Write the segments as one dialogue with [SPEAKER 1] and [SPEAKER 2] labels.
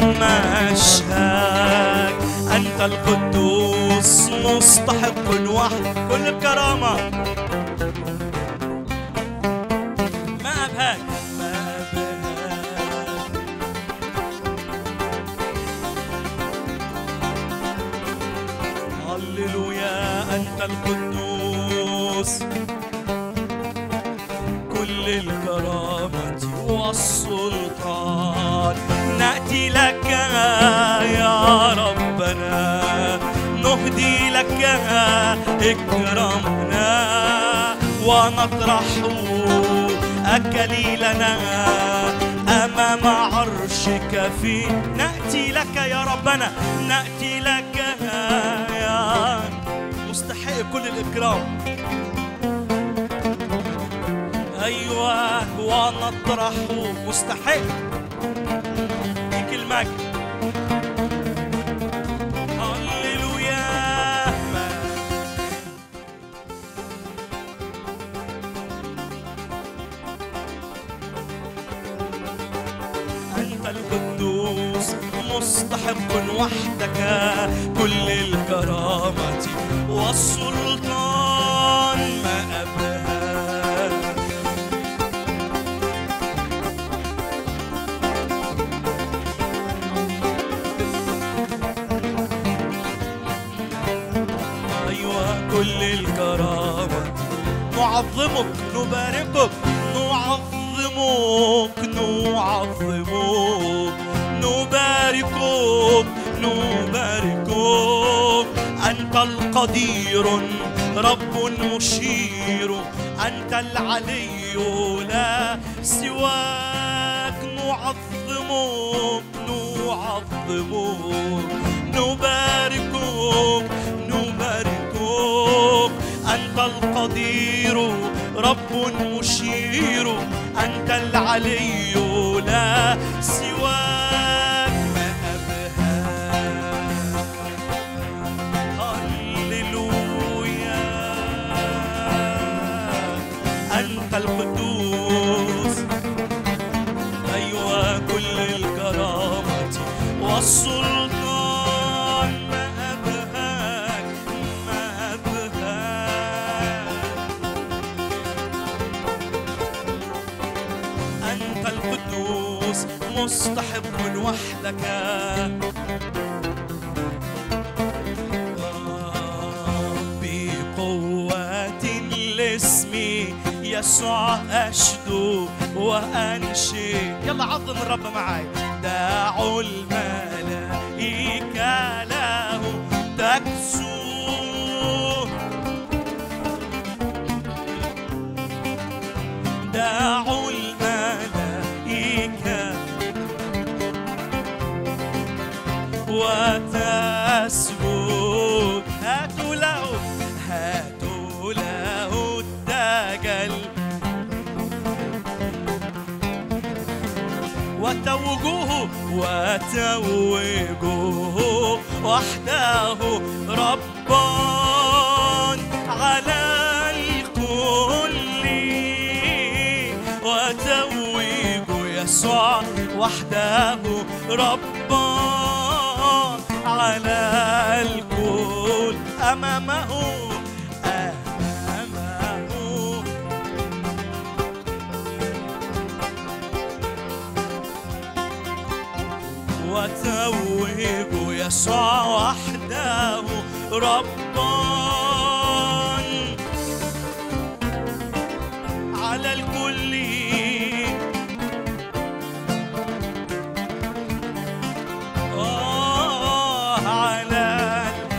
[SPEAKER 1] مشهاك أنت القدوس مستحق وحد كل الكرامة ما أبهاك ما أبهاك هللويا أنت القدوس كل الكرامة والسلطان نأتي لك يا ربنا نهدي لك إكرامنا ونطرح أكليلنا أمام عرشك في نأتي لك يا ربنا نأتي لك يا مستحق كل الإكرام أيوة ونطرح مستحق فيك المجد هللويا أنت القدوس مستحق وحدك كل الكرامة والسلطان ما أبهاك أيوة كل الكرامة نعظمك نباركك نعظمك نعظمك نباركك نباركك أنت القدير رب مشير أنت العلي لا سواك نعظمك نعظمك نباركك نباركك أنت القدير رب مشير أنت العلي لا سواك ما أبهاك هللويا أنت القدوس أيوة كل الكرامة والسلطان ما أبهاك ما أبهاك أنت القدوس مستحق وحدك بقوة لاسمي يسوع أشدو وأنشي يلا عظم الرب معاي دعوا الملائكة له تكسو دعوا الملائكة وتسجد هاتوا له هاتوا له الدجل وتوجوه وتوجوه وحده ربان على الكل وتوج يسوع وحده ربان على الكل أمامه أمامه وتوهج يسوع وحده ربان على الكل آه على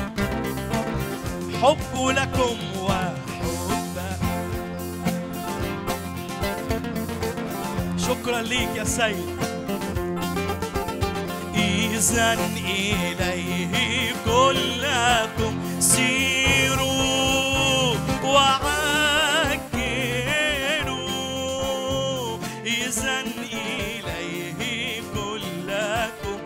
[SPEAKER 1] الحب لكم وحب شكرا ليك يا سيد إذا إليه كلكم سيروا وعجلوا إذا إليه كلكم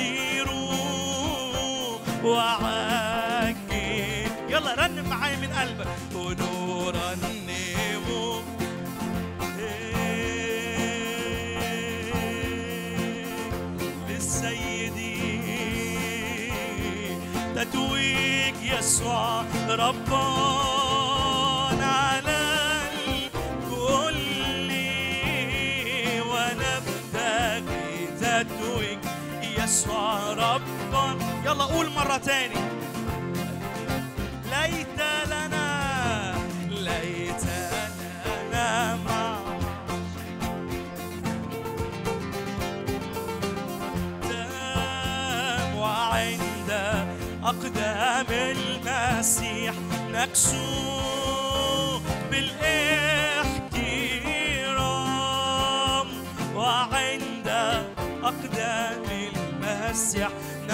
[SPEAKER 1] سيروا وعجل يلا رنم معايا من قلبك قولوا رنموا للسيد سيدي تتويج يسوع ربنا على الكل ونبتغي تتويج يسوع ربنا يلا قول مرة تاني ليت لنا ليت لنا مع قدام وعند أقدام المسيح نكسو بالاحترام وعند أقدام المسيح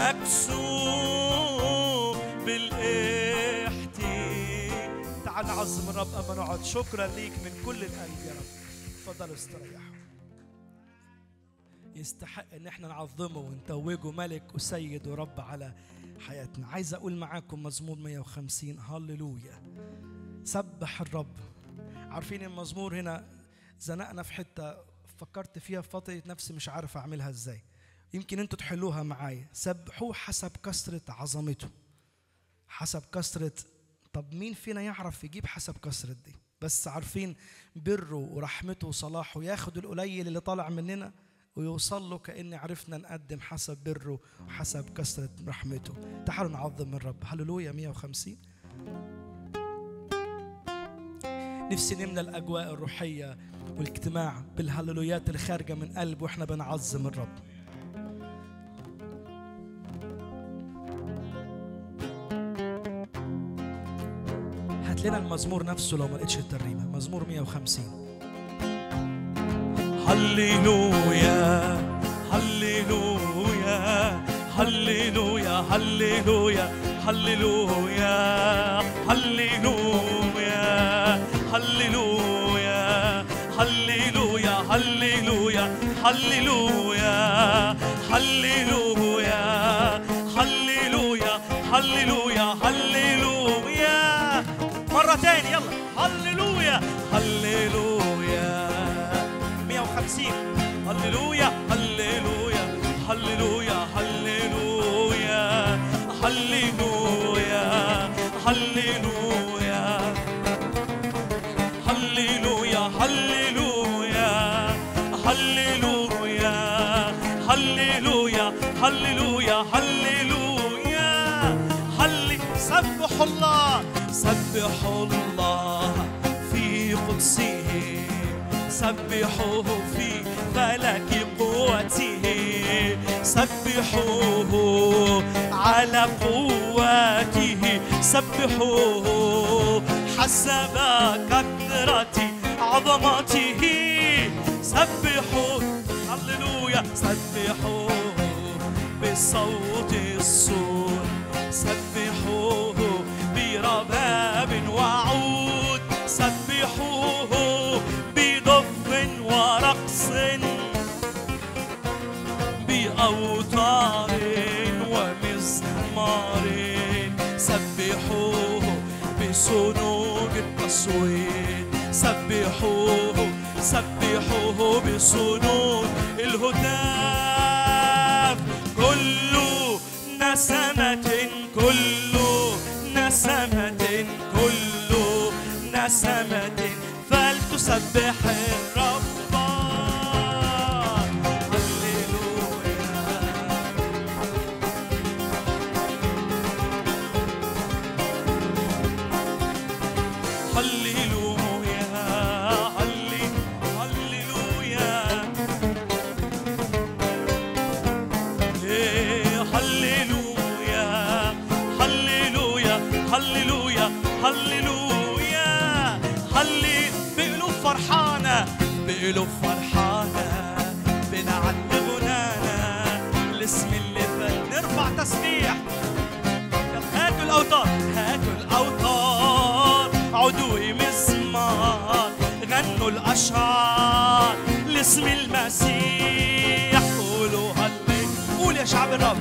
[SPEAKER 1] نكسو بالاحترام تعال نعظم الرب أما نقعد شكرا ليك من كل القلب يا رب تفضلوا استريحوا يستحق ان احنا نعظمه ونتوجه ملك وسيد ورب على حياتنا عايز اقول معاكم مزمور 150 هللويا سبح الرب عارفين المزمور هنا زنقنا في حته فكرت فيها في فتره نفسي مش عارف اعملها ازاي يمكن انتوا تحلوها معايا سبحوه حسب كثره عظمته حسب كثره طب مين فينا يعرف يجيب حسب كثره دي بس عارفين بره ورحمته وصلاحه ياخد القليل اللي طالع مننا ويوصل له كأن عرفنا نقدم حسب بره وحسب كثرة رحمته تعالوا نعظم الرب هللويا 150 نفسي نملى الأجواء الروحية والاجتماع بالهللويات اللي خارجة من قلب واحنا بنعظم الرب هات لنا المزمور نفسه لو ما لقيتش الترنيمة مزمور 150 هللويا هللويا هللويا هللويا هللويا هللويا هللويا هللويا هللويا هللويا هللويا هللويا هللويا هللويا مرة تاني يلا هللويا هللويا 150 هللويا هللويا هللويا هللويا هللويا هللويا هللويا هللويا هللويا هللويا هللويا هللويا هل سبحوا الله سبحوا الله في قدسه سبحوه في فلك قوته سبحوه على قوته سبحوه حسب كثرة عظمته سبحوه هللويا سبحوه بصوت الصور سبحوه برباب وعود سبحوه بضف ورقص بأوتار ومزمار سبحوه بصنوج التصويت سبحوه سبحوه بصنوج الهتاف كل نسمة كل نسمة كل نسمة فلتسبح الرب هللويا هللويا هلي هللويا إيه، هللويا هللويا هللويا هللويا هلي بقلوب فرحانة بقلوب فرحانة بنعلي غنانا الاسم اللي فات نرفع تسبيح هاتوا الأوتار هاتوا الأوتار عدوي مزمار غنوا الأشعار لاسم المسيح قولوا هلي قول يا شعب الرب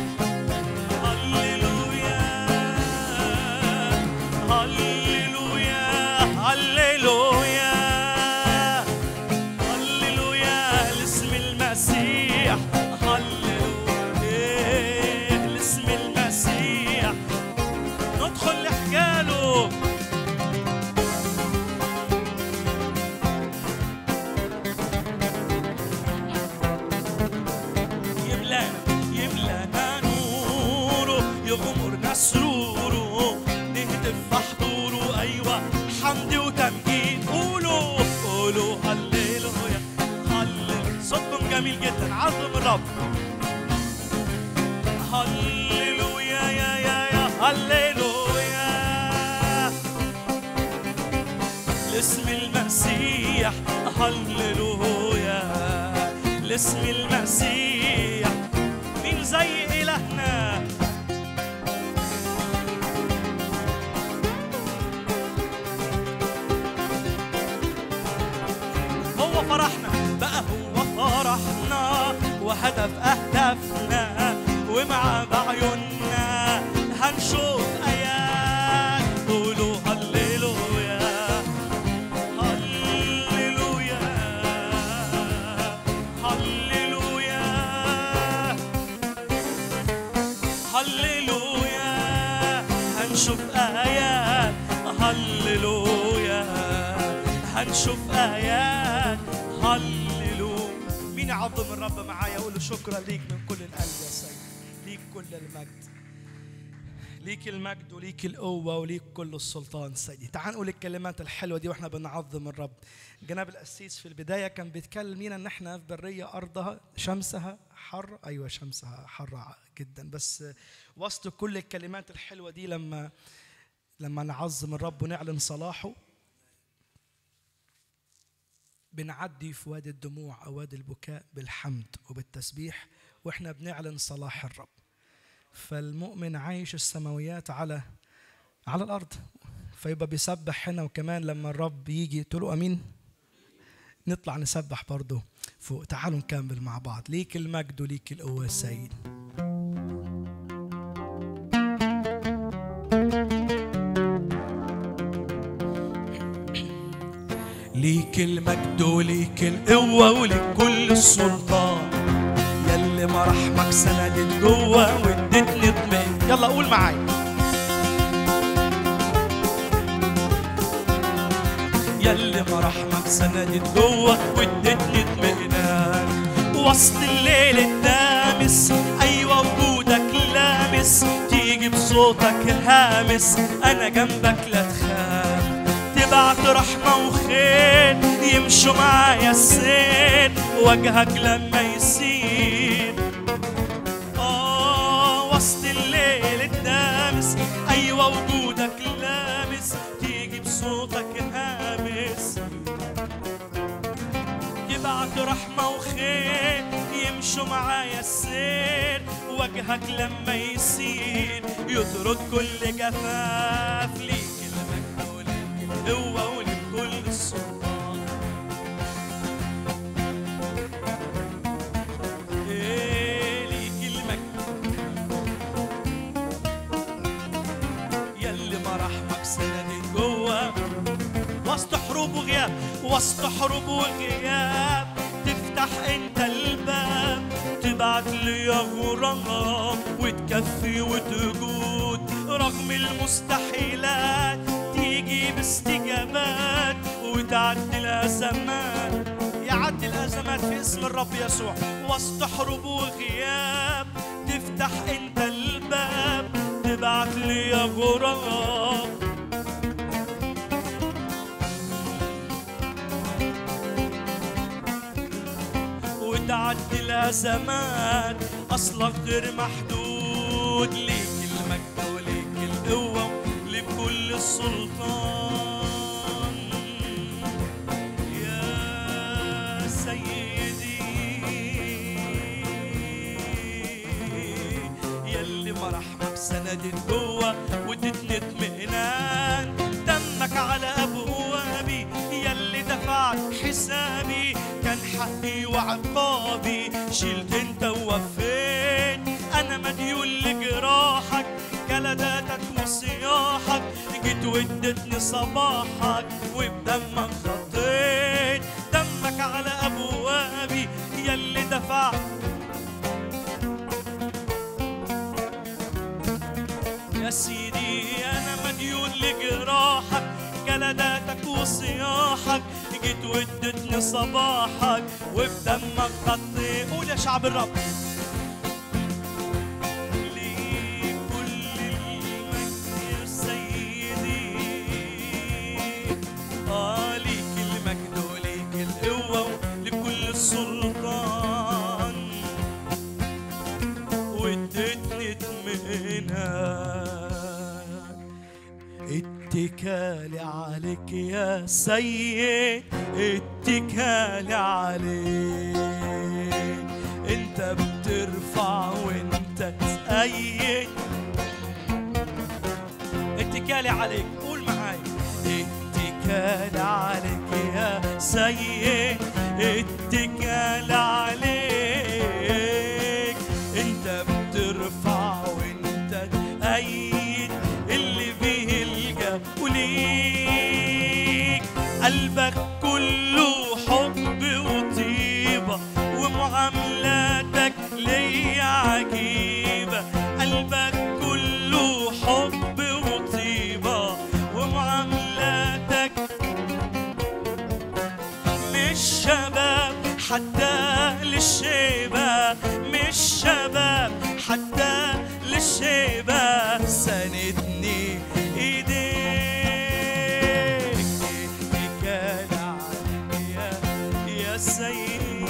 [SPEAKER 1] هللويا هللويا هللويا هللويا لاسم المسيح هللويا سروره نهتف في حضوره أيوة حمد وتمجيد قولوا قولوا هللويا هللويا صوتكم جميل جدا عظم الرب هللويا يا يا يا هللويا لاسم المسيح هللويا لاسم المسيح مين زي إلهنا هو فرحنا بقى هو فرحنا وهدف أهدافنا ومع بعيوننا هنشوف آيات قولوا هللويا هللويا هللويا هللويا هنشوف آيات هللويا هنشوف آيات هللويا مين يعظم الرب معايا يقول له شكرا ليك من كل القلب يا سيد ليك كل المجد ليك المجد وليك القوة وليك كل السلطان سيدي تعال نقول الكلمات الحلوة دي واحنا بنعظم الرب جناب القسيس في البداية كان بيتكلم لينا ان احنا في برية ارضها شمسها حر ايوه شمسها حر جدا بس وسط كل الكلمات الحلوة دي لما لما نعظم الرب ونعلن صلاحه بنعدي في وادي الدموع او وادي البكاء بالحمد وبالتسبيح واحنا بنعلن صلاح الرب فالمؤمن عايش السماويات على على الارض فيبقى بيسبح هنا وكمان لما الرب يجي تقول له امين نطلع نسبح برضه فوق تعالوا نكمل مع بعض ليك المجد وليك القوه السيد ليك المجد وليك القوة وليك كل السلطان يلي مراحمك سندت جوه وادتني اطمئن يلا قول معايا يلي مراحمك سندت جوه وادتني اطمئنان وسط الليل الدامس ايوه وجودك لامس تيجي بصوتك هامس انا جنبك لا تخاف تبعت رحمة وخير يمشوا معايا السير وجهك لما يسير آه وسط الليل الدامس أيوة وجودك لامس تيجي بصوتك هامس يبعت رحمة وخير يمشوا معايا السير وجهك لما يسير يطرد كل جفاف ليك المجد وليك القوة وليك كل السلطان إيه ليك المجد يلي مراحمك سندت جوه وسط حروب وغياب وسط حروب وغياب تفتح انت الباب تبعت لي غرام وتكفي وتجود رغم المستحيلات تيجي باستجابات وتعدي الازمات يعدي الازمات في اسم الرب يسوع وسط حروب وغياب تفتح انت الباب تبعت لي غرام وتعدي الازمات اصلك غير محدود ليك المجد وليك القوه ليك كل السلطان يا سيدي يلي مراحمك سندت جوه وادتني اطمئنان دمك على ابوابي يلي دفعت حسابي كان حقي وعقابي شلت انت ووفيت انا مديون لجراحك جلداتك وصياحك جيت وادتني صباحك وبدمك خطيت دمك على ابوابي يلي دفعت يا سيدي انا مديون لجراحك جلداتك وصياحك جيت وادتني صباحك وبدمك غطي قول يا شعب الرب ليك كل وادتني اطمئنان اتكالي عليك يا سيد اتكالي عليك انت بترفع وانت تأيد اتكالي عليك قول معاي اتكالي عليك يا سيد اتكالي عليك انت بترفع وانت تأيد اللي بيلجأ وليك قلبك كله حب وطيبة ومعاملاتك ليا عجيبة قلبك كله حب وطيبة ومعاملاتك مش شباب حتى للشيبة مش شباب حتى للشيبة ساندني ايديك اتكال عليك يا يا سيدي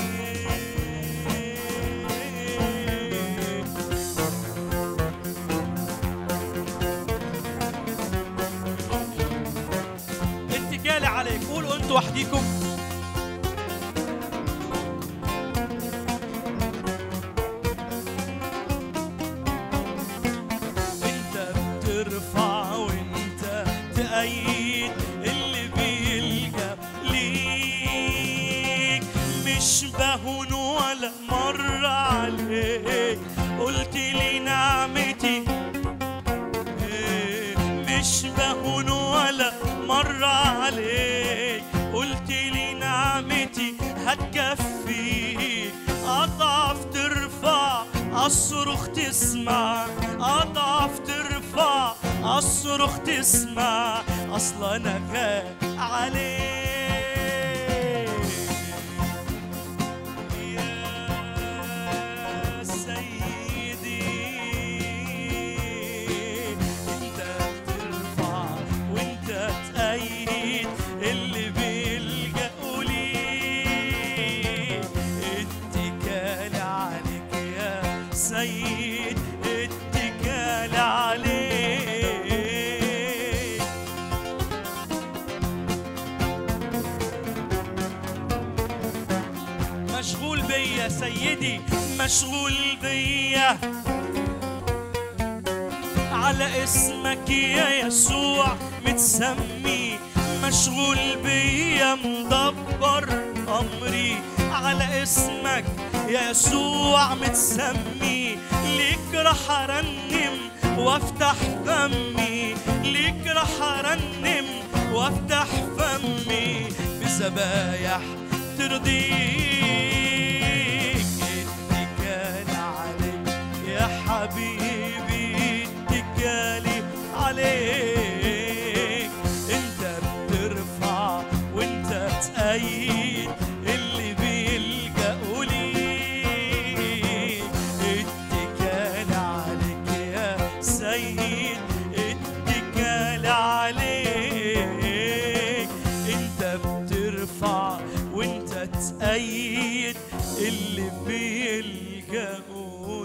[SPEAKER 1] اتكالي عليك قولوا انتوا وحديكم انت بترفع وانت تأيد اللي بيلجأ ليك مش بهون ولا مرة عليك قلت لي نعمتي إيه، مش بهون ولا مرة عليك قلت لي نعمتي هتكفيك أضعف ترفع أصرخ تسمع أضعف ترفع أصرخ تسمع أصلا أنا غالي عليك يا سيدي انت بترفع وانت تأيد اللي بيلجأوا ليك اتكال عليك يا سيد اتكال عليك مشغول بيا سيدي مشغول بيا على اسمك يا يسوع متسمي مشغول بيا مدبر امري على اسمك يا يسوع متسمي ليك راح ارنم وافتح فمي ليك راح ارنم وافتح فمي بذبايح ترضيك اتكال عليك يا حبيبي اتكالي عليك انت بترفع وانت تأيد اللي بيلجأوا ليك اتكال عليك يا سيد اتكال عليك انت بترفع وانت تأيد اللي بيلجأوا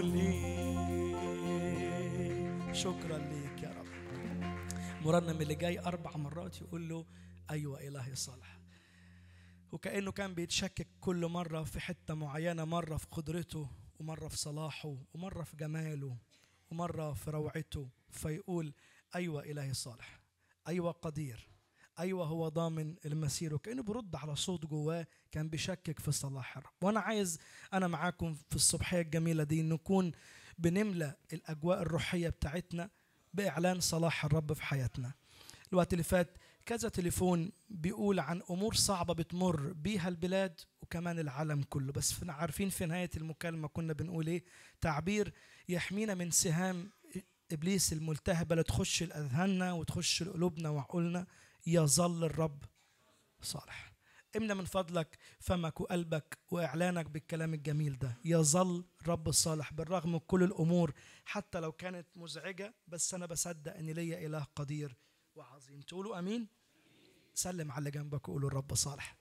[SPEAKER 1] ليك شكرا ليك يا رب مرنم اللي جاي أربع مرات يقول له أيوة إلهي صالح وكأنه كان بيتشكك كل مرة في حتة معينة مرة في قدرته ومرة في صلاحه ومرة في جماله ومرة في روعته فيقول أيوة إلهي صالح أيوة قدير أيوة هو ضامن المسير وكأنه برد على صوت جواه كان بيشكك في صلاح الرب وأنا عايز أنا معاكم في الصبحية الجميلة دي نكون بنملى الأجواء الروحية بتاعتنا بإعلان صلاح الرب في حياتنا الوقت اللي فات كذا تليفون بيقول عن امور صعبه بتمر بيها البلاد وكمان العالم كله بس فينا عارفين في نهايه المكالمه كنا بنقول ايه تعبير يحمينا من سهام ابليس الملتهبه اللي تخش الاذهاننا وتخش قلوبنا وعقولنا يظل الرب صالح املى من فضلك فمك وقلبك واعلانك بالكلام الجميل ده يظل الرب الصالح بالرغم من كل الامور حتى لو كانت مزعجه بس انا بصدق ان ليا اله قدير وعظيم تقولوا امين سلم على اللي جنبك وقولوا الرب صالح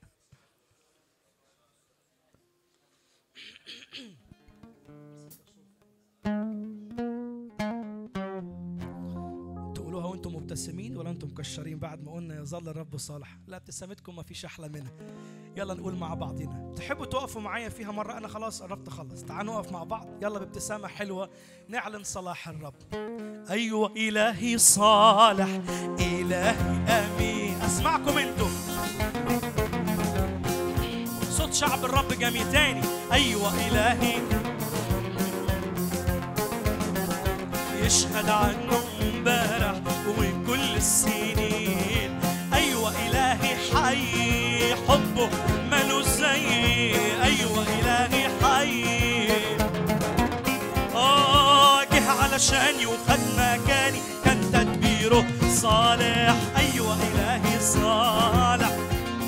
[SPEAKER 1] وانتم مبتسمين ولا انتم مكشرين بعد ما قلنا يظل الرب صالح لا ابتسامتكم ما فيش احلى منها يلا نقول مع بعضنا تحبوا تقفوا معايا فيها مره انا خلاص قربت اخلص تعالوا نقف مع بعض يلا بابتسامه حلوه نعلن صلاح الرب ايوه الهي صالح الهي امين اسمعكم انتم صوت شعب الرب جميل تاني ايوه الهي يشهد عنه امبارح وكل السنين ايوه الهي حي حبه ملوش زي ايوه الهي حي اه جه علشاني وخد مكاني كان تدبيره صالح ايوه الهي صالح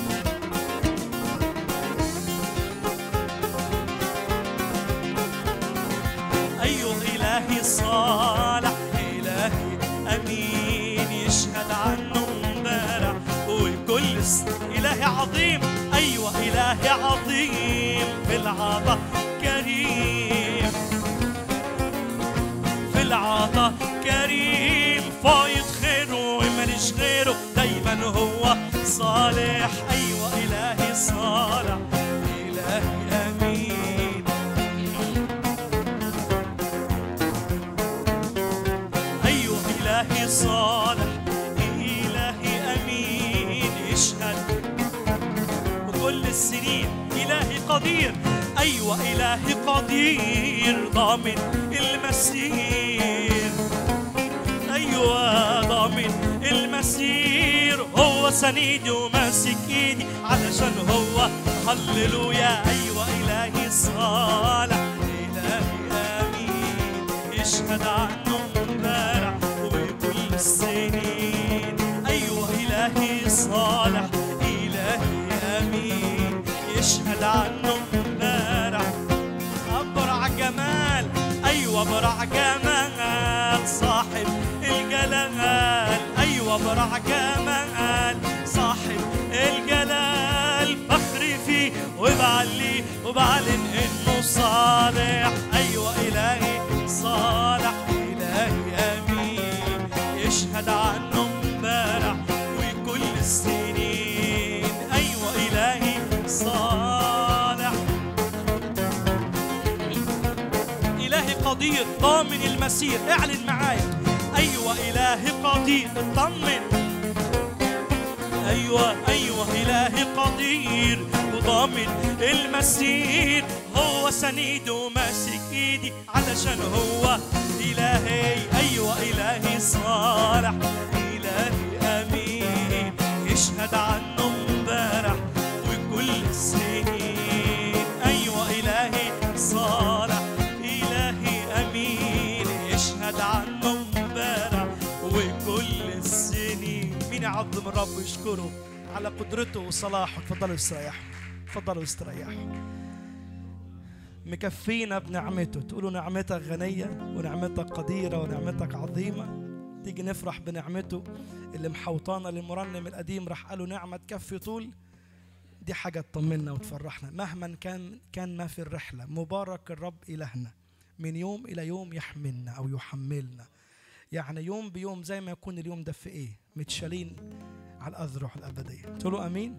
[SPEAKER 1] أيوه إلهي صالح إلهي أمين يشهد عنه امبارح وكل س... إلهي عظيم أيوه إلهي عظيم في العطا كريم في العطا كريم فايض خيره وماليش غيره دايما هو صالح أيوه إلهي صالح إلهي أمين أيوه إلهي صالح إلهي أمين يشهد وكل السنين إلهي قدير أيوة إلهي قدير ضامن المسير أيوة ضامن المسير هو سنيدي وماسك إيدي علشان هو هللويا أيوة إلهي صالح إلهي أمين يشهد عنه امبارح وكل السنين أيوة إلهي صالح إلهي أمين يشهد عنه امبارح أبرع جمال أيوة أبرع جمال صاحب الجلال أيوة أبرع جمال صاحب الجلال فخري فيه وبعلي وبعلن إنه صالح أيوة إلهي صالح إلهي أمين يشهد عنه امبارح وكل السنين أيوة إلهي صالح إلهي قدير ضامن المسير اعلن معايا أيوة إلهي قدير اطمن أيوة أيوة إلهي قدير وضامن المسير هو سنيد وماسك إيدي علشان هو إلهي أيوة إلهي صالح إلهي أمين يشهد عنه امبارح وكل السنين أيوة إلهي صالح إلهي أمين يشهد عنه امبارح وكل السنين مين يعظم الرب ويشكره على قدرته وصلاحه تفضلوا استريحوا تفضلوا استريحوا مكفينا بنعمته تقولوا نعمتك غنية ونعمتك قديرة ونعمتك عظيمة تيجي نفرح بنعمته اللي محوطانا للمرنم القديم راح قالوا نعمة تكفي طول دي حاجة تطمنا وتفرحنا مهما كان كان ما في الرحلة مبارك الرب إلهنا من يوم إلى يوم يحملنا أو يحملنا يعني يوم بيوم زي ما يكون اليوم ده في إيه متشالين على الأذرع الأبدية تقولوا أمين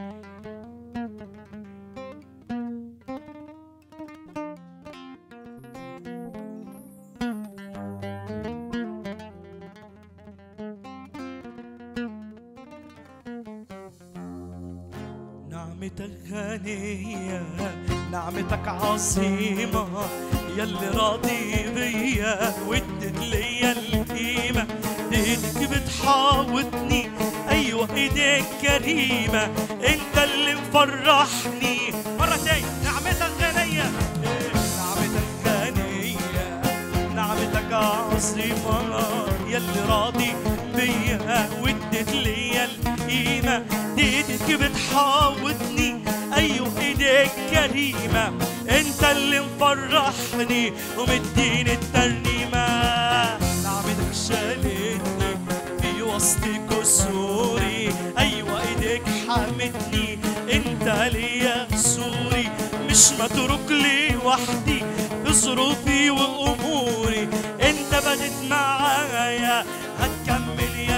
[SPEAKER 1] نعمتك غنية نعمتك عظيمة يلي راضي بيا وادت ليا القيمة ايدك بتحاوطني ايوه ايديك كريمة انت اللي مفرحني مرة تاني نعمتك غنية إيه، نعمتك غنية نعمتك عظيمة يلي راضي بيا وادت ليا القيمة ايدك بتحاوطني ايوه ايديك كريمة انت اللي مفرحني ومديني الترنيمة نعمتك شالتني في وسط كسوري ايوه ايديك حامتني انت ليا سوري مش متروك لي وحدي في ظروفي واموري انت بدت معايا هتكمل يا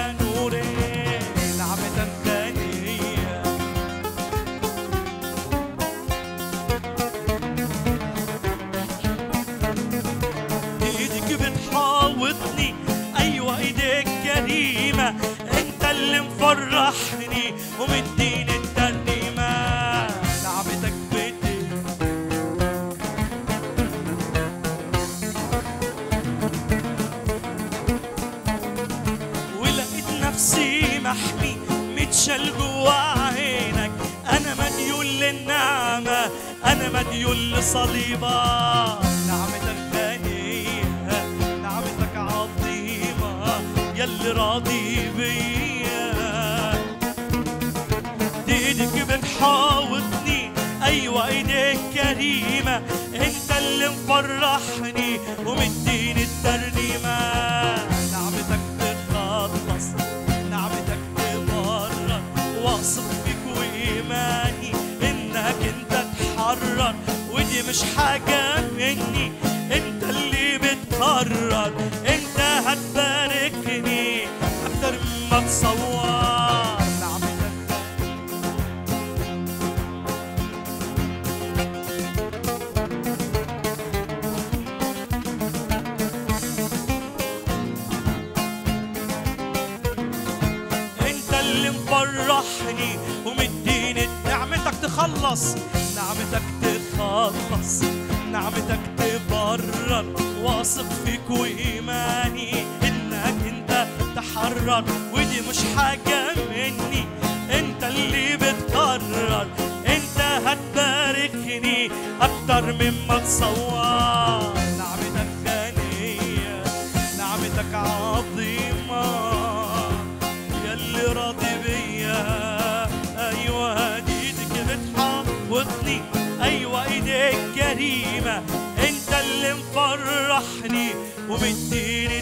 [SPEAKER 1] بتحاوطني ايوه ايديك كريمه انت اللي مفرحني ومديني الترنيمه نعمتك بدي ولقيت نفسي محمي متشال جوا عينك انا مديون للنعمه انا مديون لصليبك نعمتك غنيه نعمتك عظيمه يلي راضي بيا ايدك بتحاوطني ايوه ايديك كريمه انت اللي مفرحني ومديني الترنيمه نعمتك تخلص نعمتك تبرر واثق فيك وايماني انك انت تحرر ودي مش حاجه مني انت اللي بتقرر انت هتباركني اكتر مما تصور نعمتك انت اللي مفرحني ومديني نعمتك تخلص نعمتك تخلص نعمتك تبرر واثق فيك وايماني انك انت تحرر ودي مش حاجه مني انت اللي بتقرر انت هتباركني اكتر مما تصور نعمتك غنيه نعمتك عظيمه يلي راضي بيا ايوه ايدك بتحوطني ايوه ايديك كريمه انت اللي مفرحني ومديني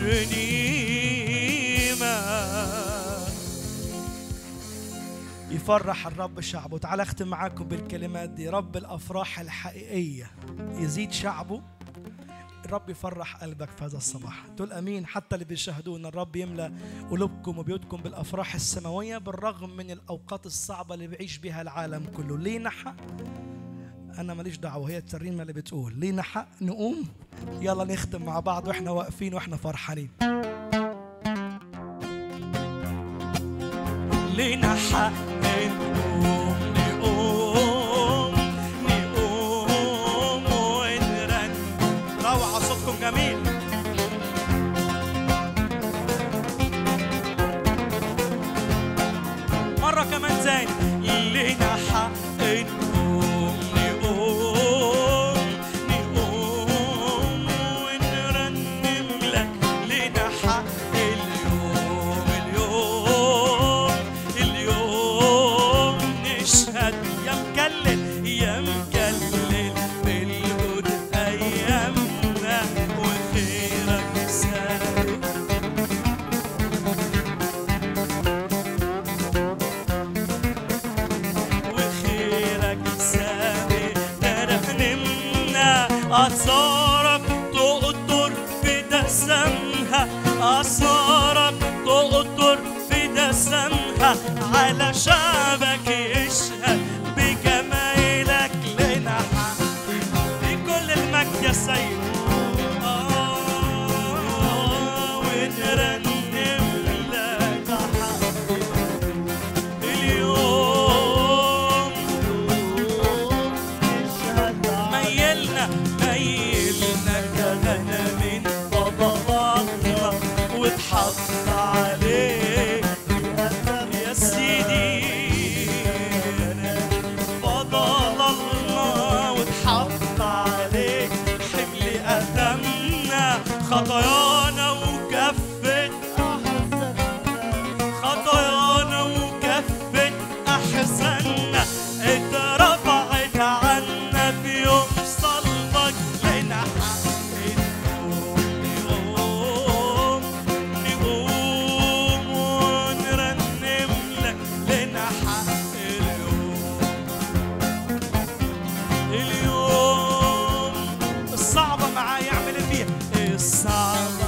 [SPEAKER 1] الترنيمه يفرح الرب شعبه تعال اختم معاكم بالكلمات دي رب الافراح الحقيقيه يزيد شعبه الرب يفرح قلبك في هذا الصباح تقول امين حتى اللي بيشاهدونا الرب يملا قلوبكم وبيوتكم بالافراح السماويه بالرغم من الاوقات الصعبه اللي بيعيش بها العالم كله لينا حق انا ماليش دعوه هي الترنيمه اللي بتقول لينا حق نقوم يلا نختم مع بعض واحنا واقفين واحنا فرحانين لينا حق نقوم نقوم نقوم ونرن روعة صوتكم جميل مرة كمان تاني لينا حق نقوم نقوم نقوم ونرنم لك لينا حق اليوم اليوم اليوم نشهد يا مكلل يا مكلل بالهدى ايامنا وخيرك سابق وخيرك سابق ترنمنا أثارك تقطر في دسمها أثارك تقطر في دسمها على شعبك يشهد بجمالك لنا حق بكل المجد يا سيد آه، ونرنم لك حق اليوم ميلنا ميلنا كغنم فضلنا واتحط عليه يا سيدي فضلنا واتحط عليه حمل أثمنا خطايانا وكفت خطايانا وكفت أحزاننا اترفعت عنا في يوم صلبك لنا حق نقوم نقوم ونرنم لك لنا حق اليوم اليوم الصعبة معايا اعمل إيه فيها الصعبة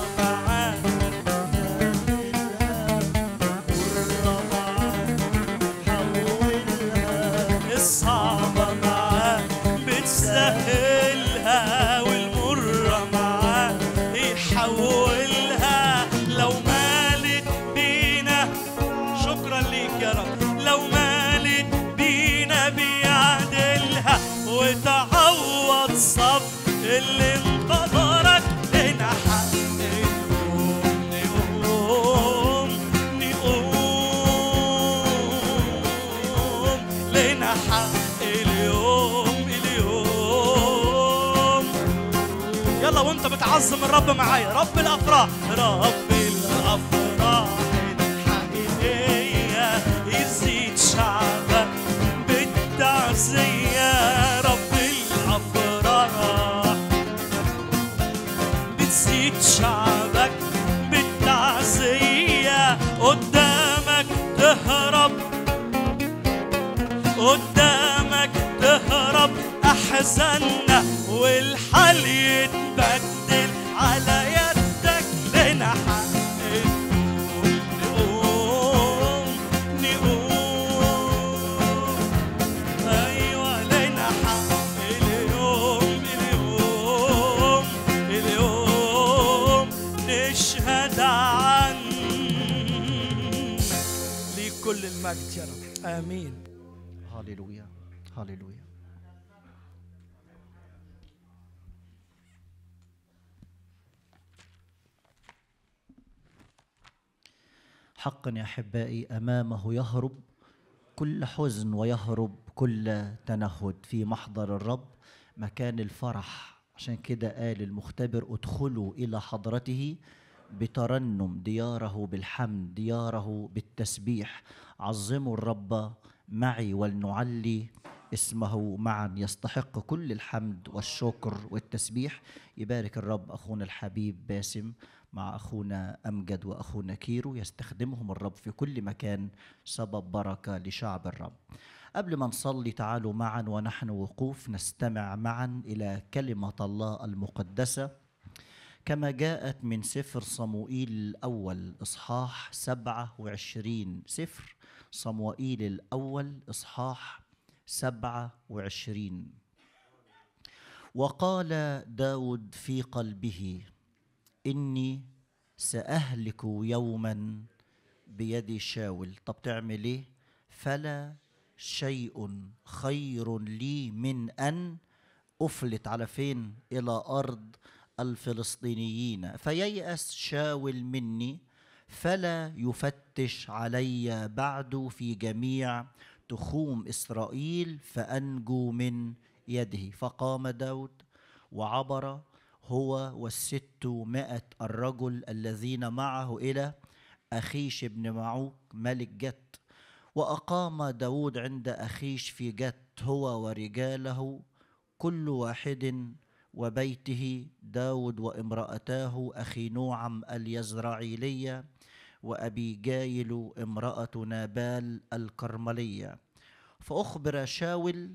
[SPEAKER 1] حق اليوم اليوم يلا وانت بتعظم الرب معايا رب الافراح رب الافراح الحقيقيه يزيد شعبك بالتعزيه رب الافراح بتزيد شعبك بالتعزيه قدامك تهرب قدامك تهرب احزاننا والحال يتبدل على يدك لنا حق نقوم نقوم ايوه لنا حق اليوم اليوم اليوم نشهد عن ليك كل المجد يا رب امين
[SPEAKER 2] هللويا هللويا حقا يا احبائي امامه يهرب كل حزن ويهرب كل تنهد في محضر الرب مكان الفرح عشان كده قال المختبر ادخلوا الى حضرته بترنم دياره بالحمد دياره بالتسبيح عظموا الرب معي ولنعلي اسمه معا يستحق كل الحمد والشكر والتسبيح يبارك الرب اخونا الحبيب باسم مع اخونا امجد واخونا كيرو يستخدمهم الرب في كل مكان سبب بركه لشعب الرب قبل ما نصلي تعالوا معا ونحن وقوف نستمع معا الى كلمه الله المقدسه كما جاءت من سفر صموئيل الأول إصحاح سبعة وعشرين سفر صموئيل الأول إصحاح سبعة وعشرين وقال داود في قلبه إني سأهلك يوما بيد شاول طب تعمل إيه فلا شيء خير لي من أن أفلت على فين إلى أرض الفلسطينيين فييأس شاول مني فلا يفتش علي بعد في جميع تخوم إسرائيل فأنجو من يده فقام داود وعبر هو والستمائة الرجل الذين معه إلى أخيش بن معوك ملك جت وأقام داود عند أخيش في جت هو ورجاله كل واحد وبيته داود وامرأتاه أخي نوعم اليزرعيلية وأبي جايل امرأة نابال الكرملية فأخبر شاول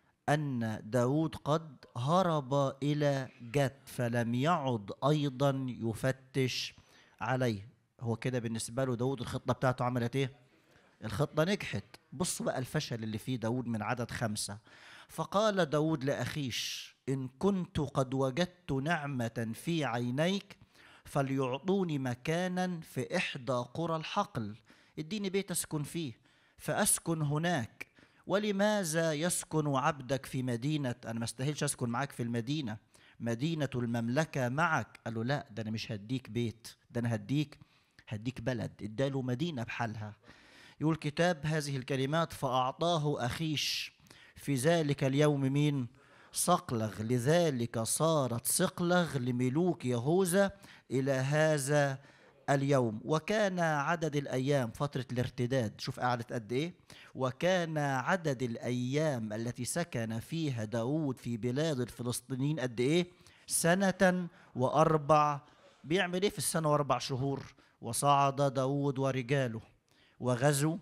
[SPEAKER 2] أن داود قد هرب إلى جت فلم يعد أيضا يفتش عليه هو كده بالنسبة له داود الخطة بتاعته عملت إيه؟ الخطة نجحت بص بقى الفشل اللي فيه داود من عدد خمسة فقال داود لأخيش إن كنت قد وجدت نعمة في عينيك فليعطوني مكانا في إحدى قرى الحقل اديني بيت أسكن فيه فأسكن هناك ولماذا يسكن عبدك في مدينة أنا ما استاهلش أسكن معاك في المدينة مدينة المملكة معك قال له لا ده أنا مش هديك بيت ده أنا هديك هديك بلد اداله مدينة بحالها يقول كتاب هذه الكلمات فأعطاه أخيش في ذلك اليوم مين صقلغ لذلك صارت صقلغ لملوك يهوذا إلى هذا اليوم وكان عدد الأيام فترة الارتداد شوف قعدت قد إيه وكان عدد الأيام التي سكن فيها داود في بلاد الفلسطينيين قد إيه سنة وأربع بيعمل إيه في السنة وأربع شهور وصعد داود ورجاله وغزوا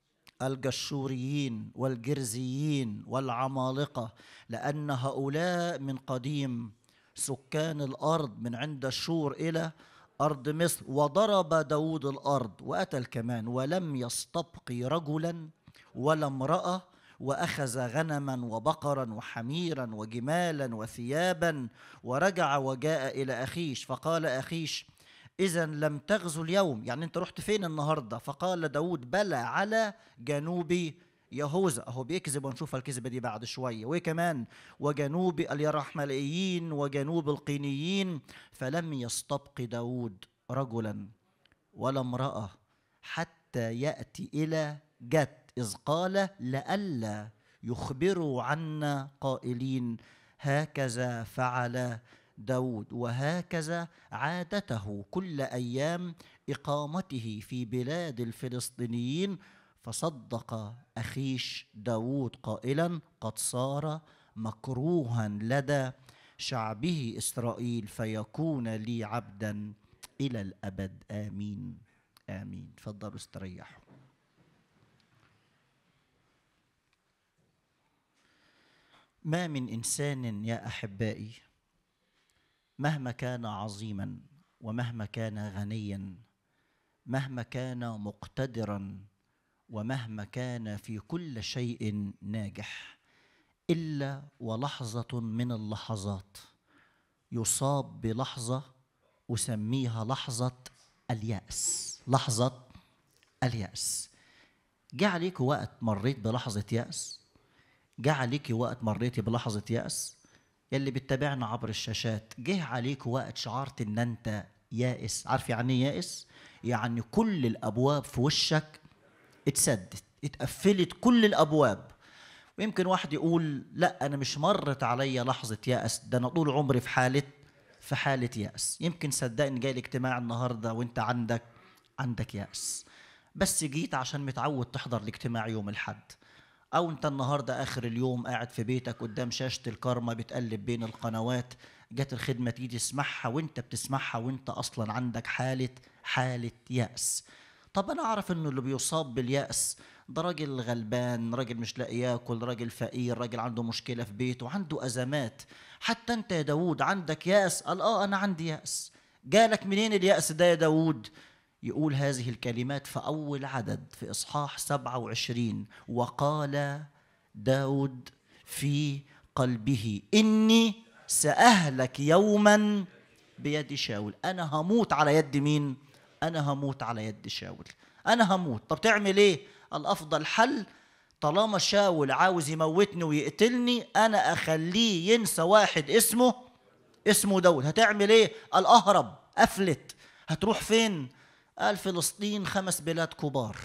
[SPEAKER 2] الجشوريين والجرزيين والعمالقة لأن هؤلاء من قديم سكان الأرض من عند الشور إلى أرض مصر وضرب داود الأرض وأتى كمان ولم يستبقي رجلا ولا امرأة وأخذ غنما وبقرا وحميرا وجمالا وثيابا ورجع وجاء إلى أخيش فقال أخيش إذا لم تغزو اليوم يعني أنت رحت فين النهاردة فقال داود بلى على جنوب يهوذا أهو بيكذب ونشوف الكذبة دي بعد شوية وكمان وجنوب اليرحمليين وجنوب القينيين فلم يستبق داود رجلا ولا امرأة حتى يأتي إلى جت إذ قال لئلا يخبروا عنا قائلين هكذا فعل داود وهكذا عادته كل أيام إقامته في بلاد الفلسطينيين فصدق أخيش داود قائلا قد صار مكروها لدى شعبه إسرائيل فيكون لي عبدا إلى الأبد آمين آمين تفضلوا استريحوا ما من إنسان يا أحبائي مهما كان عظيما ومهما كان غنيا مهما كان مقتدرا ومهما كان في كل شيء ناجح الا ولحظه من اللحظات يصاب بلحظه اسميها لحظه الياس لحظه الياس جه عليك وقت مريت بلحظه ياس جه عليك وقت مريتي بلحظه ياس يلي بتتابعنا عبر الشاشات جه عليك وقت شعرت ان انت يائس عارف يعني ايه يائس يعني كل الابواب في وشك اتسدت اتقفلت كل الابواب ويمكن واحد يقول لا انا مش مرت عليا لحظه يأس ده انا طول عمري في حاله في حاله يأس يمكن صدقني جاي الاجتماع النهارده وانت عندك عندك يأس بس جيت عشان متعود تحضر الاجتماع يوم الحد او انت النهارده اخر اليوم قاعد في بيتك قدام شاشه الكارما بتقلب بين القنوات جت الخدمه تيجي تسمعها وانت بتسمعها وانت اصلا عندك حاله حاله يأس طب انا اعرف انه اللي بيصاب باليأس ده راجل غلبان راجل مش لاقي ياكل راجل فقير راجل عنده مشكله في بيته عنده ازمات حتى انت يا داوود عندك يأس قال اه انا عندي يأس جالك منين اليأس ده يا داوود يقول هذه الكلمات في أول عدد في إصحاح 27 وقال داود في قلبه إني سأهلك يوما بيد شاول أنا هموت على يد مين؟ أنا هموت على يد شاول أنا هموت طب تعمل إيه؟ الأفضل حل طالما شاول عاوز يموتني ويقتلني أنا أخليه ينسى واحد اسمه اسمه داود هتعمل إيه؟ الأهرب أفلت هتروح فين؟ قال فلسطين خمس بلاد كبار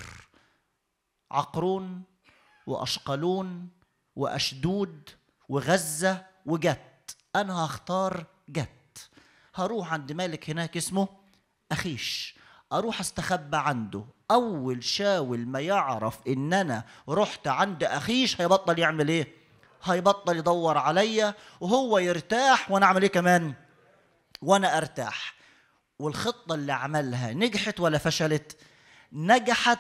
[SPEAKER 2] عقرون وأشقلون وأشدود وغزة وجت أنا هختار جت هروح عند ملك هناك اسمه أخيش أروح استخبى عنده أول شاول ما يعرف إن أنا رحت عند أخيش هيبطل يعمل إيه؟ هيبطل يدور عليا وهو يرتاح وأنا أعمل إيه كمان؟ وأنا أرتاح والخطة اللي عملها نجحت ولا فشلت؟ نجحت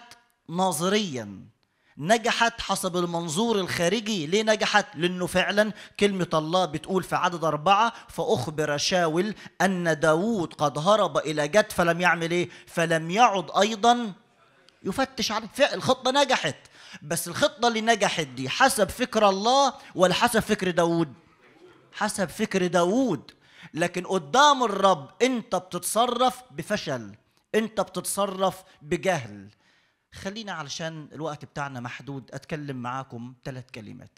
[SPEAKER 2] نظريا نجحت حسب المنظور الخارجي ليه نجحت؟ لأنه فعلا كلمة الله بتقول في عدد أربعة فأخبر شاول أن داوود قد هرب إلى جد فلم يعمل إيه؟ فلم يعد أيضا يفتش عليه فعلا الخطة نجحت بس الخطة اللي نجحت دي حسب فكر الله ولا حسب فكر داوود؟ حسب فكر داوود لكن قدام الرب انت بتتصرف بفشل انت بتتصرف بجهل خلينا علشان الوقت بتاعنا محدود اتكلم معاكم ثلاث كلمات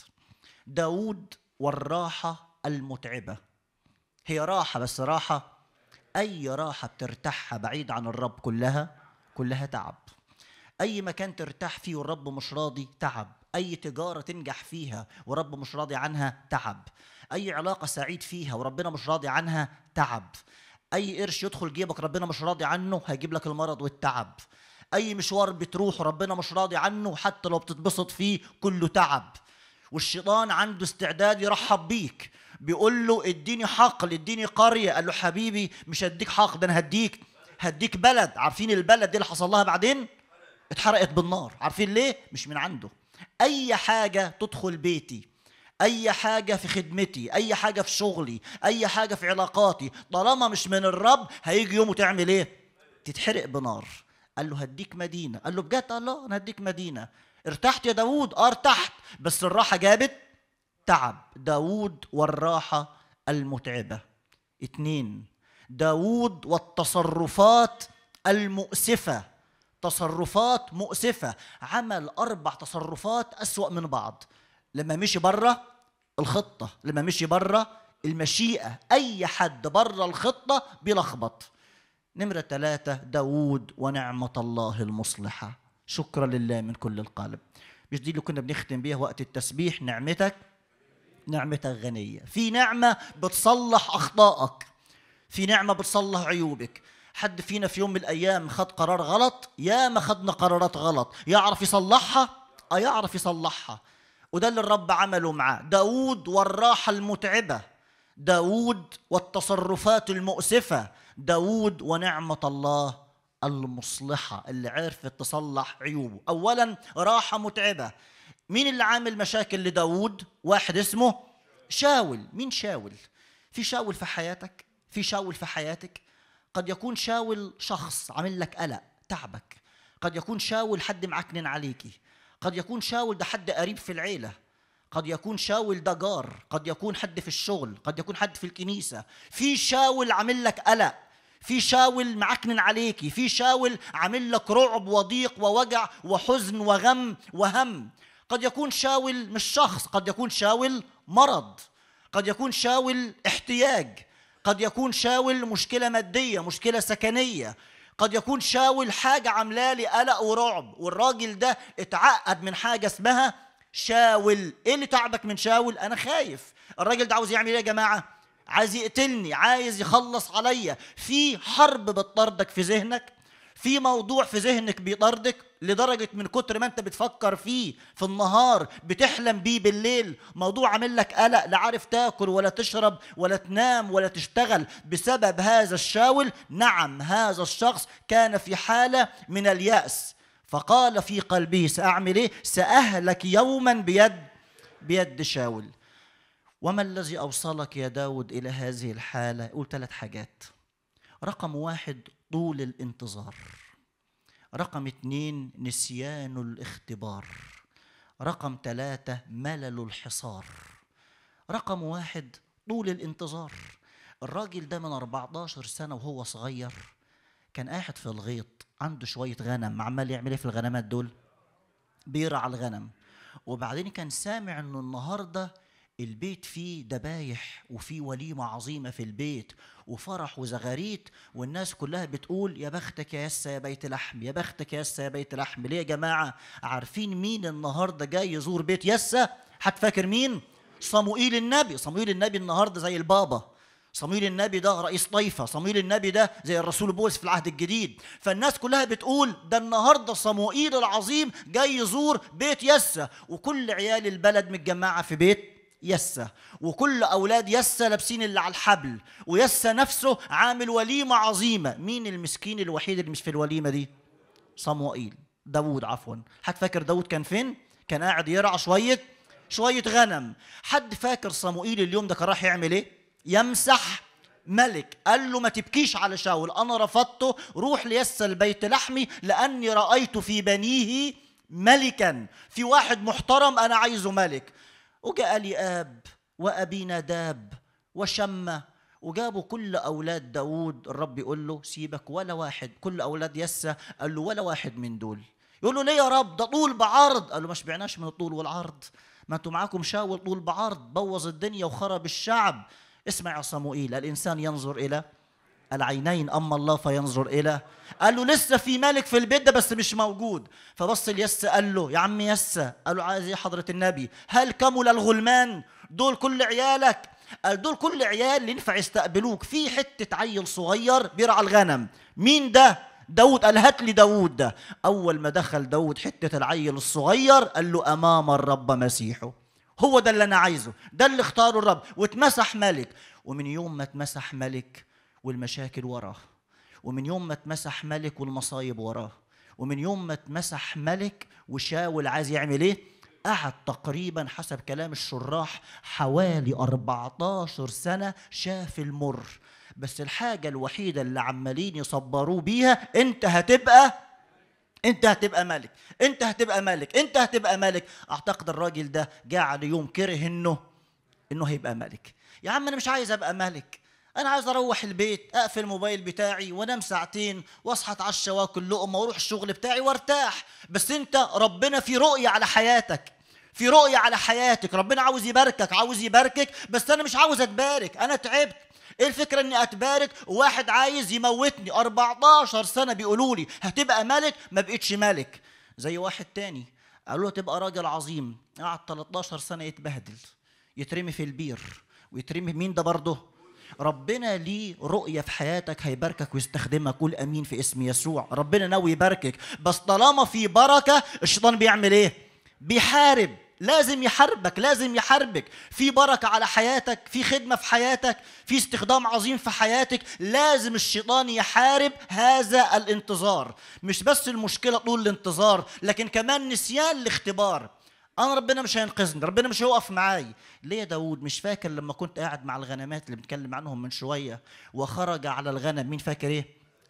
[SPEAKER 2] داود والراحة المتعبة هي راحة بس راحة أي راحة بترتاحها بعيد عن الرب كلها كلها تعب أي مكان ترتاح فيه والرب مش راضي تعب أي تجارة تنجح فيها ورب مش راضي عنها تعب أي علاقة سعيد فيها وربنا مش راضي عنها تعب أي قرش يدخل جيبك ربنا مش راضي عنه هيجيب لك المرض والتعب أي مشوار بتروح ربنا مش راضي عنه حتى لو بتتبسط فيه كله تعب والشيطان عنده استعداد يرحب بيك بيقول له اديني حقل اديني قرية قال له حبيبي مش هديك حقل ده انا هديك هديك بلد عارفين البلد دي اللي حصل لها بعدين اتحرقت بالنار عارفين ليه مش من عنده اي حاجة تدخل بيتي اي حاجة في خدمتي اي حاجة في شغلي اي حاجة في علاقاتي طالما مش من الرب هيجي يوم وتعمل ايه تتحرق بنار قال له هديك مدينة قال له بجد قال له انا هديك مدينة ارتحت يا داوود اه ارتحت بس الراحة جابت تعب داوود والراحة المتعبة اتنين داوود والتصرفات المؤسفة تصرفات مؤسفة عمل أربع تصرفات أسوأ من بعض لما مشي بره الخطة لما مشي بره المشيئة أي حد بره الخطة بيلخبط نمرة ثلاثة داوود ونعمة الله المصلحة شكرا لله من كل القلب مش دي اللي كنا بنختم بيها وقت التسبيح نعمتك نعمتك غنية في نعمة بتصلح أخطائك في نعمة بتصلح عيوبك حد فينا في يوم من الأيام خد قرار غلط يا ما خدنا قرارات غلط يعرف يصلحها أه يعرف يصلحها وده اللي الرب عمله معاه داود والراحة المتعبة داود والتصرفات المؤسفة داود ونعمة الله المصلحة اللي عرفت تصلح عيوبه أولا راحة متعبة مين اللي عامل مشاكل لداود واحد اسمه شاول مين شاول في شاول في حياتك في شاول في حياتك قد يكون شاول شخص عامل لك قلق تعبك قد يكون شاول حد معكنن عليكي قد يكون شاول ده حد قريب في العيله قد يكون شاول ده جار قد يكون حد في الشغل قد يكون حد في الكنيسة في شاول عامل لك قلق في شاول معكنن عليكي في شاول عامل لك رعب وضيق ووجع وحزن وغم وهم قد يكون شاول مش شخص قد يكون شاول مرض قد يكون شاول احتياج قد يكون شاول مشكلة مادية مشكلة سكنية قد يكون شاول حاجة عاملة لي قلق ورعب والراجل ده اتعقد من حاجة اسمها شاول ايه اللي تعبك من شاول انا خايف الراجل ده عاوز يعمل ايه يا جماعه عايز يقتلني عايز يخلص عليا في حرب بتطاردك في ذهنك في موضوع في ذهنك بيطاردك لدرجة من كتر ما انت بتفكر فيه في النهار بتحلم بيه بالليل موضوع عامل لك قلق لا عارف تاكل ولا تشرب ولا تنام ولا تشتغل بسبب هذا الشاول نعم هذا الشخص كان في حالة من اليأس فقال في قلبه سأعمل إيه؟ سأهلك يوما بيد بيد شاول وما الذي أوصلك يا داود إلى هذه الحالة؟ يقول ثلاث حاجات رقم واحد طول الانتظار رقم اتنين نسيان الاختبار رقم ثلاثة ملل الحصار رقم واحد طول الانتظار الراجل ده من 14 سنة وهو صغير كان قاعد في الغيط عنده شوية غنم عمال يعمل ايه في الغنمات دول بيرعى الغنم وبعدين كان سامع انه النهارده البيت فيه دبايح وفيه وليمة عظيمة في البيت وفرح وزغاريت والناس كلها بتقول يا بختك يا يسا يا بيت لحم يا بختك يا يسا يا بيت لحم ليه يا جماعة عارفين مين النهاردة جاي يزور بيت يسا هتفاكر مين صموئيل النبي صموئيل النبي النهاردة زي البابا صمويل النبي ده رئيس طائفة صمويل النبي ده زي الرسول بولس في العهد الجديد فالناس كلها بتقول ده النهاردة صموئيل العظيم جاي يزور بيت يسا وكل عيال البلد متجمعة في بيت يسا وكل أولاد يسا لابسين اللي على الحبل ويسا نفسه عامل وليمة عظيمة مين المسكين الوحيد اللي مش في الوليمة دي صموئيل داوود عفوا حد فاكر داوود كان فين كان قاعد يرعى شوية شوية غنم حد فاكر صموئيل اليوم ده كان راح يعمل ايه يمسح ملك قال له ما تبكيش على شاول انا رفضته روح ليسى البيت لحمي لاني رايت في بنيه ملكا في واحد محترم انا عايزه ملك وجاء لي اب وابي ناداب وشمه وجابوا كل اولاد داود الرب يقول له سيبك ولا واحد كل اولاد يسى قال له ولا واحد من دول يقول له ليه يا رب ده طول بعرض قال له ما شبعناش من الطول والعرض ما انتوا معاكم شاول طول بعرض بوظ الدنيا وخرب الشعب اسمع يا صموئيل الانسان ينظر الى العينين اما الله فينظر الى قال له لسه في ملك في البيت ده بس مش موجود فبص ليس قال له يا عم يس قال له عايز ايه حضره النبي هل كمل الغلمان دول كل عيالك قال دول كل عيال اللي ينفع يستقبلوك في حته عيل صغير بيرعى الغنم مين ده داود قال هات لي داود ده اول ما دخل داود حته العيل الصغير قال له امام الرب مسيحه هو ده اللي انا عايزه ده اللي اختاره الرب واتمسح ملك ومن يوم ما اتمسح ملك والمشاكل وراه ومن يوم ما اتمسح ملك والمصايب وراه ومن يوم ما اتمسح ملك وشاول عايز يعمل ايه قعد تقريبا حسب كلام الشراح حوالي 14 سنة شاف المر بس الحاجة الوحيدة اللي عمالين يصبروه بيها انت هتبقى انت هتبقى ملك انت هتبقى ملك انت هتبقى ملك اعتقد الراجل ده جاء على يوم كره انه انه هيبقى ملك يا عم انا مش عايز ابقى ملك انا عايز اروح البيت اقفل الموبايل بتاعي وانام ساعتين واصحى اتعشى واكل لقمه واروح الشغل بتاعي وارتاح بس انت ربنا في رؤيه على حياتك في رؤيه على حياتك ربنا عاوز يباركك عاوز يباركك بس انا مش عاوز اتبارك انا تعبت ايه الفكرة اني اتبارك وواحد عايز يموتني 14 سنة بيقولوا لي هتبقى ملك ما بقتش ملك زي واحد تاني قالوا له تبقى راجل عظيم قعد 13 سنه يتبهدل يترمي في البير ويترمي مين ده برضه ربنا ليه رؤية في حياتك هيباركك ويستخدمك قول أمين في اسم يسوع ربنا ناوي يباركك بس طالما في بركة الشيطان بيعمل إيه بيحارب لازم يحاربك لازم يحاربك في بركة على حياتك في خدمة في حياتك في استخدام عظيم في حياتك لازم الشيطان يحارب هذا الانتظار مش بس المشكلة طول الانتظار لكن كمان نسيان الاختبار انا ربنا مش هينقذني ربنا مش هيقف معاي ليه يا داود مش فاكر لما كنت قاعد مع الغنمات اللي بنتكلم عنهم من شويه وخرج على الغنم مين فاكر ايه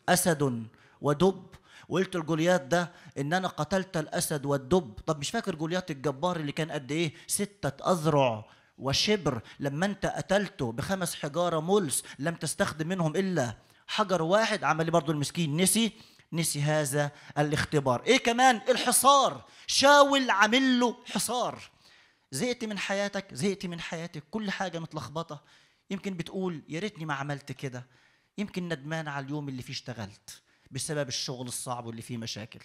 [SPEAKER 2] اسد ودب وقلت لجوليات ده ان انا قتلت الاسد والدب طب مش فاكر جوليات الجبار اللي كان قد ايه ستة اذرع وشبر لما انت قتلته بخمس حجاره ملس لم تستخدم منهم الا حجر واحد عمل برضه المسكين نسي نسي هذا الاختبار ايه كمان الحصار شاول عامل له حصار زهقت من حياتك زهقت من حياتك كل حاجه متلخبطه يمكن بتقول يا ريتني ما عملت كده يمكن ندمان على اليوم اللي فيه اشتغلت بسبب الشغل الصعب واللي فيه مشاكل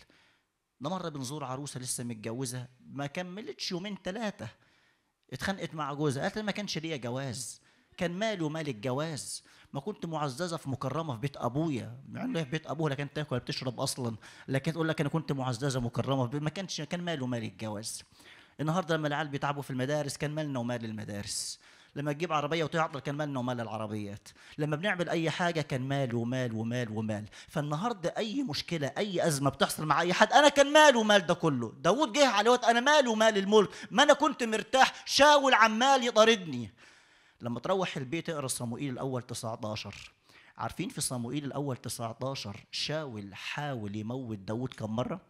[SPEAKER 2] ده مرة بنزور عروسة لسه متجوزة ما كملتش يومين ثلاثة اتخانقت مع جوزها قالت ما كانش ليا جواز كان مالي ومال الجواز ما كنت معززه في مكرمه في بيت ابويا مع انه في بيت ابوها لا كانت تاكل ولا بتشرب اصلا لكن تقول لك انا كنت معززه مكرمه في بيت ما كانش كان ماله ومال الجواز النهارده لما العيال بيتعبوا في المدارس كان مالنا ومال المدارس لما تجيب عربيه وتعطل كان مالنا ومال العربيات لما بنعمل اي حاجه كان مال ومال ومال ومال فالنهارده اي مشكله اي ازمه بتحصل مع اي حد انا كان مال ومال ده كله داود جه على وقت انا مال ومال الملك ما انا كنت مرتاح شاول عمال يطاردني لما تروح البيت اقرا صموئيل الاول 19 عارفين في صموئيل الاول 19 شاول حاول يموت داود كم مره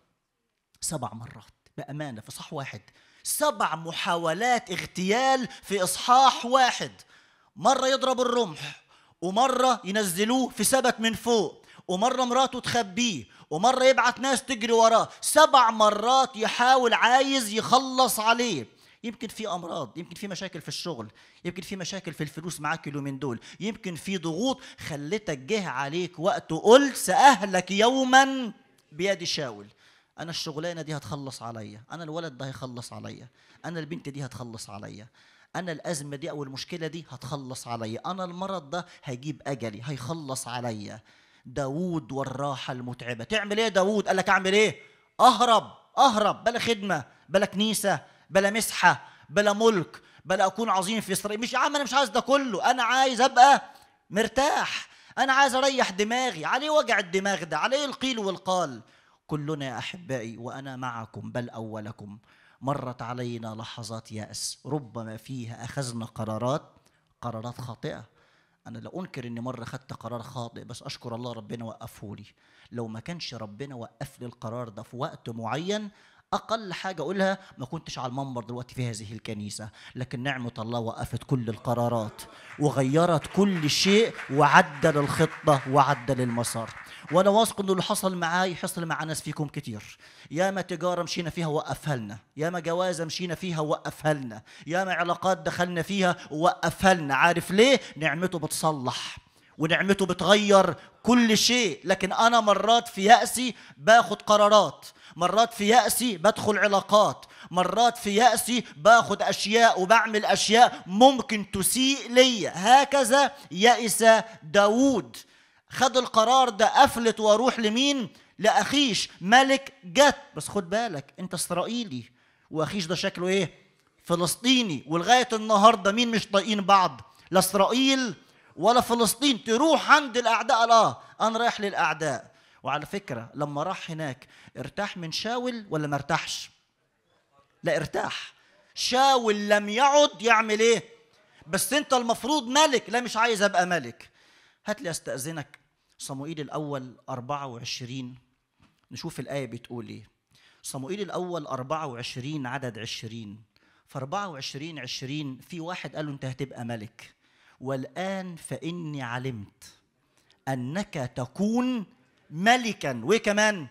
[SPEAKER 2] سبع مرات بامانه في صح واحد سبع محاولات اغتيال في اصحاح واحد مره يضرب الرمح ومره ينزلوه في سبت من فوق ومره مراته تخبيه ومره يبعت ناس تجري وراه سبع مرات يحاول عايز يخلص عليه يمكن في امراض يمكن في مشاكل في الشغل يمكن في مشاكل في الفلوس معاك اليومين دول يمكن في ضغوط خلتك جه عليك وقت قلت ساهلك يوما بيد شاول انا الشغلانه دي هتخلص عليا انا الولد ده هيخلص عليا انا البنت دي هتخلص عليا انا الازمه دي او المشكله دي هتخلص عليا انا المرض ده هيجيب اجلي هيخلص عليا داوود والراحه المتعبه تعمل ايه داوود قال لك اعمل ايه اهرب اهرب بلا خدمه بلا كنيسه بلا مسحه بلا ملك بلا اكون عظيم في اسرائيل مش يا عم انا مش عايز ده كله انا عايز ابقى مرتاح انا عايز اريح دماغي عليه وجع الدماغ ده عليه القيل والقال كلنا يا احبائي وانا معكم بل اولكم مرت علينا لحظات ياس ربما فيها اخذنا قرارات قرارات خاطئه انا لا انكر اني مره خدت قرار خاطئ بس اشكر الله ربنا وقفه لي لو ما كانش ربنا وقف لي القرار ده في وقت معين اقل حاجه اقولها ما كنتش على المنبر دلوقتي في هذه الكنيسه لكن نعمه الله وقفت كل القرارات وغيرت كل شيء وعدل الخطه وعدل المسار وانا واثق انه اللي حصل معاي حصل مع ناس فيكم كتير ياما تجاره مشينا فيها وقفها لنا ياما جوازه مشينا فيها وقفها لنا ياما علاقات دخلنا فيها وقفها لنا عارف ليه نعمته بتصلح ونعمته بتغير كل شيء لكن انا مرات في يأسي باخد قرارات مرات في يأسي بدخل علاقات مرات في يأسي باخد أشياء وبعمل أشياء ممكن تسيء لي هكذا يأس داود خد القرار ده أفلت وأروح لمين لأخيش ملك جت بس خد بالك أنت إسرائيلي وأخيش ده شكله إيه فلسطيني ولغاية النهاردة مين مش طايقين بعض لا إسرائيل ولا فلسطين تروح عند الأعداء لا أنا رايح للأعداء وعلى فكرة لما راح هناك ارتاح من شاول ولا ما ارتاحش لا ارتاح شاول لم يعد يعمل ايه بس انت المفروض ملك لا مش عايز ابقى ملك هات لي استأذنك صموئيل الأول 24 نشوف الآية بتقول ايه صموئيل الأول 24 عدد 20 في 24 20 في واحد قال له انت هتبقى ملك والآن فإني علمت أنك تكون ملكا وكمان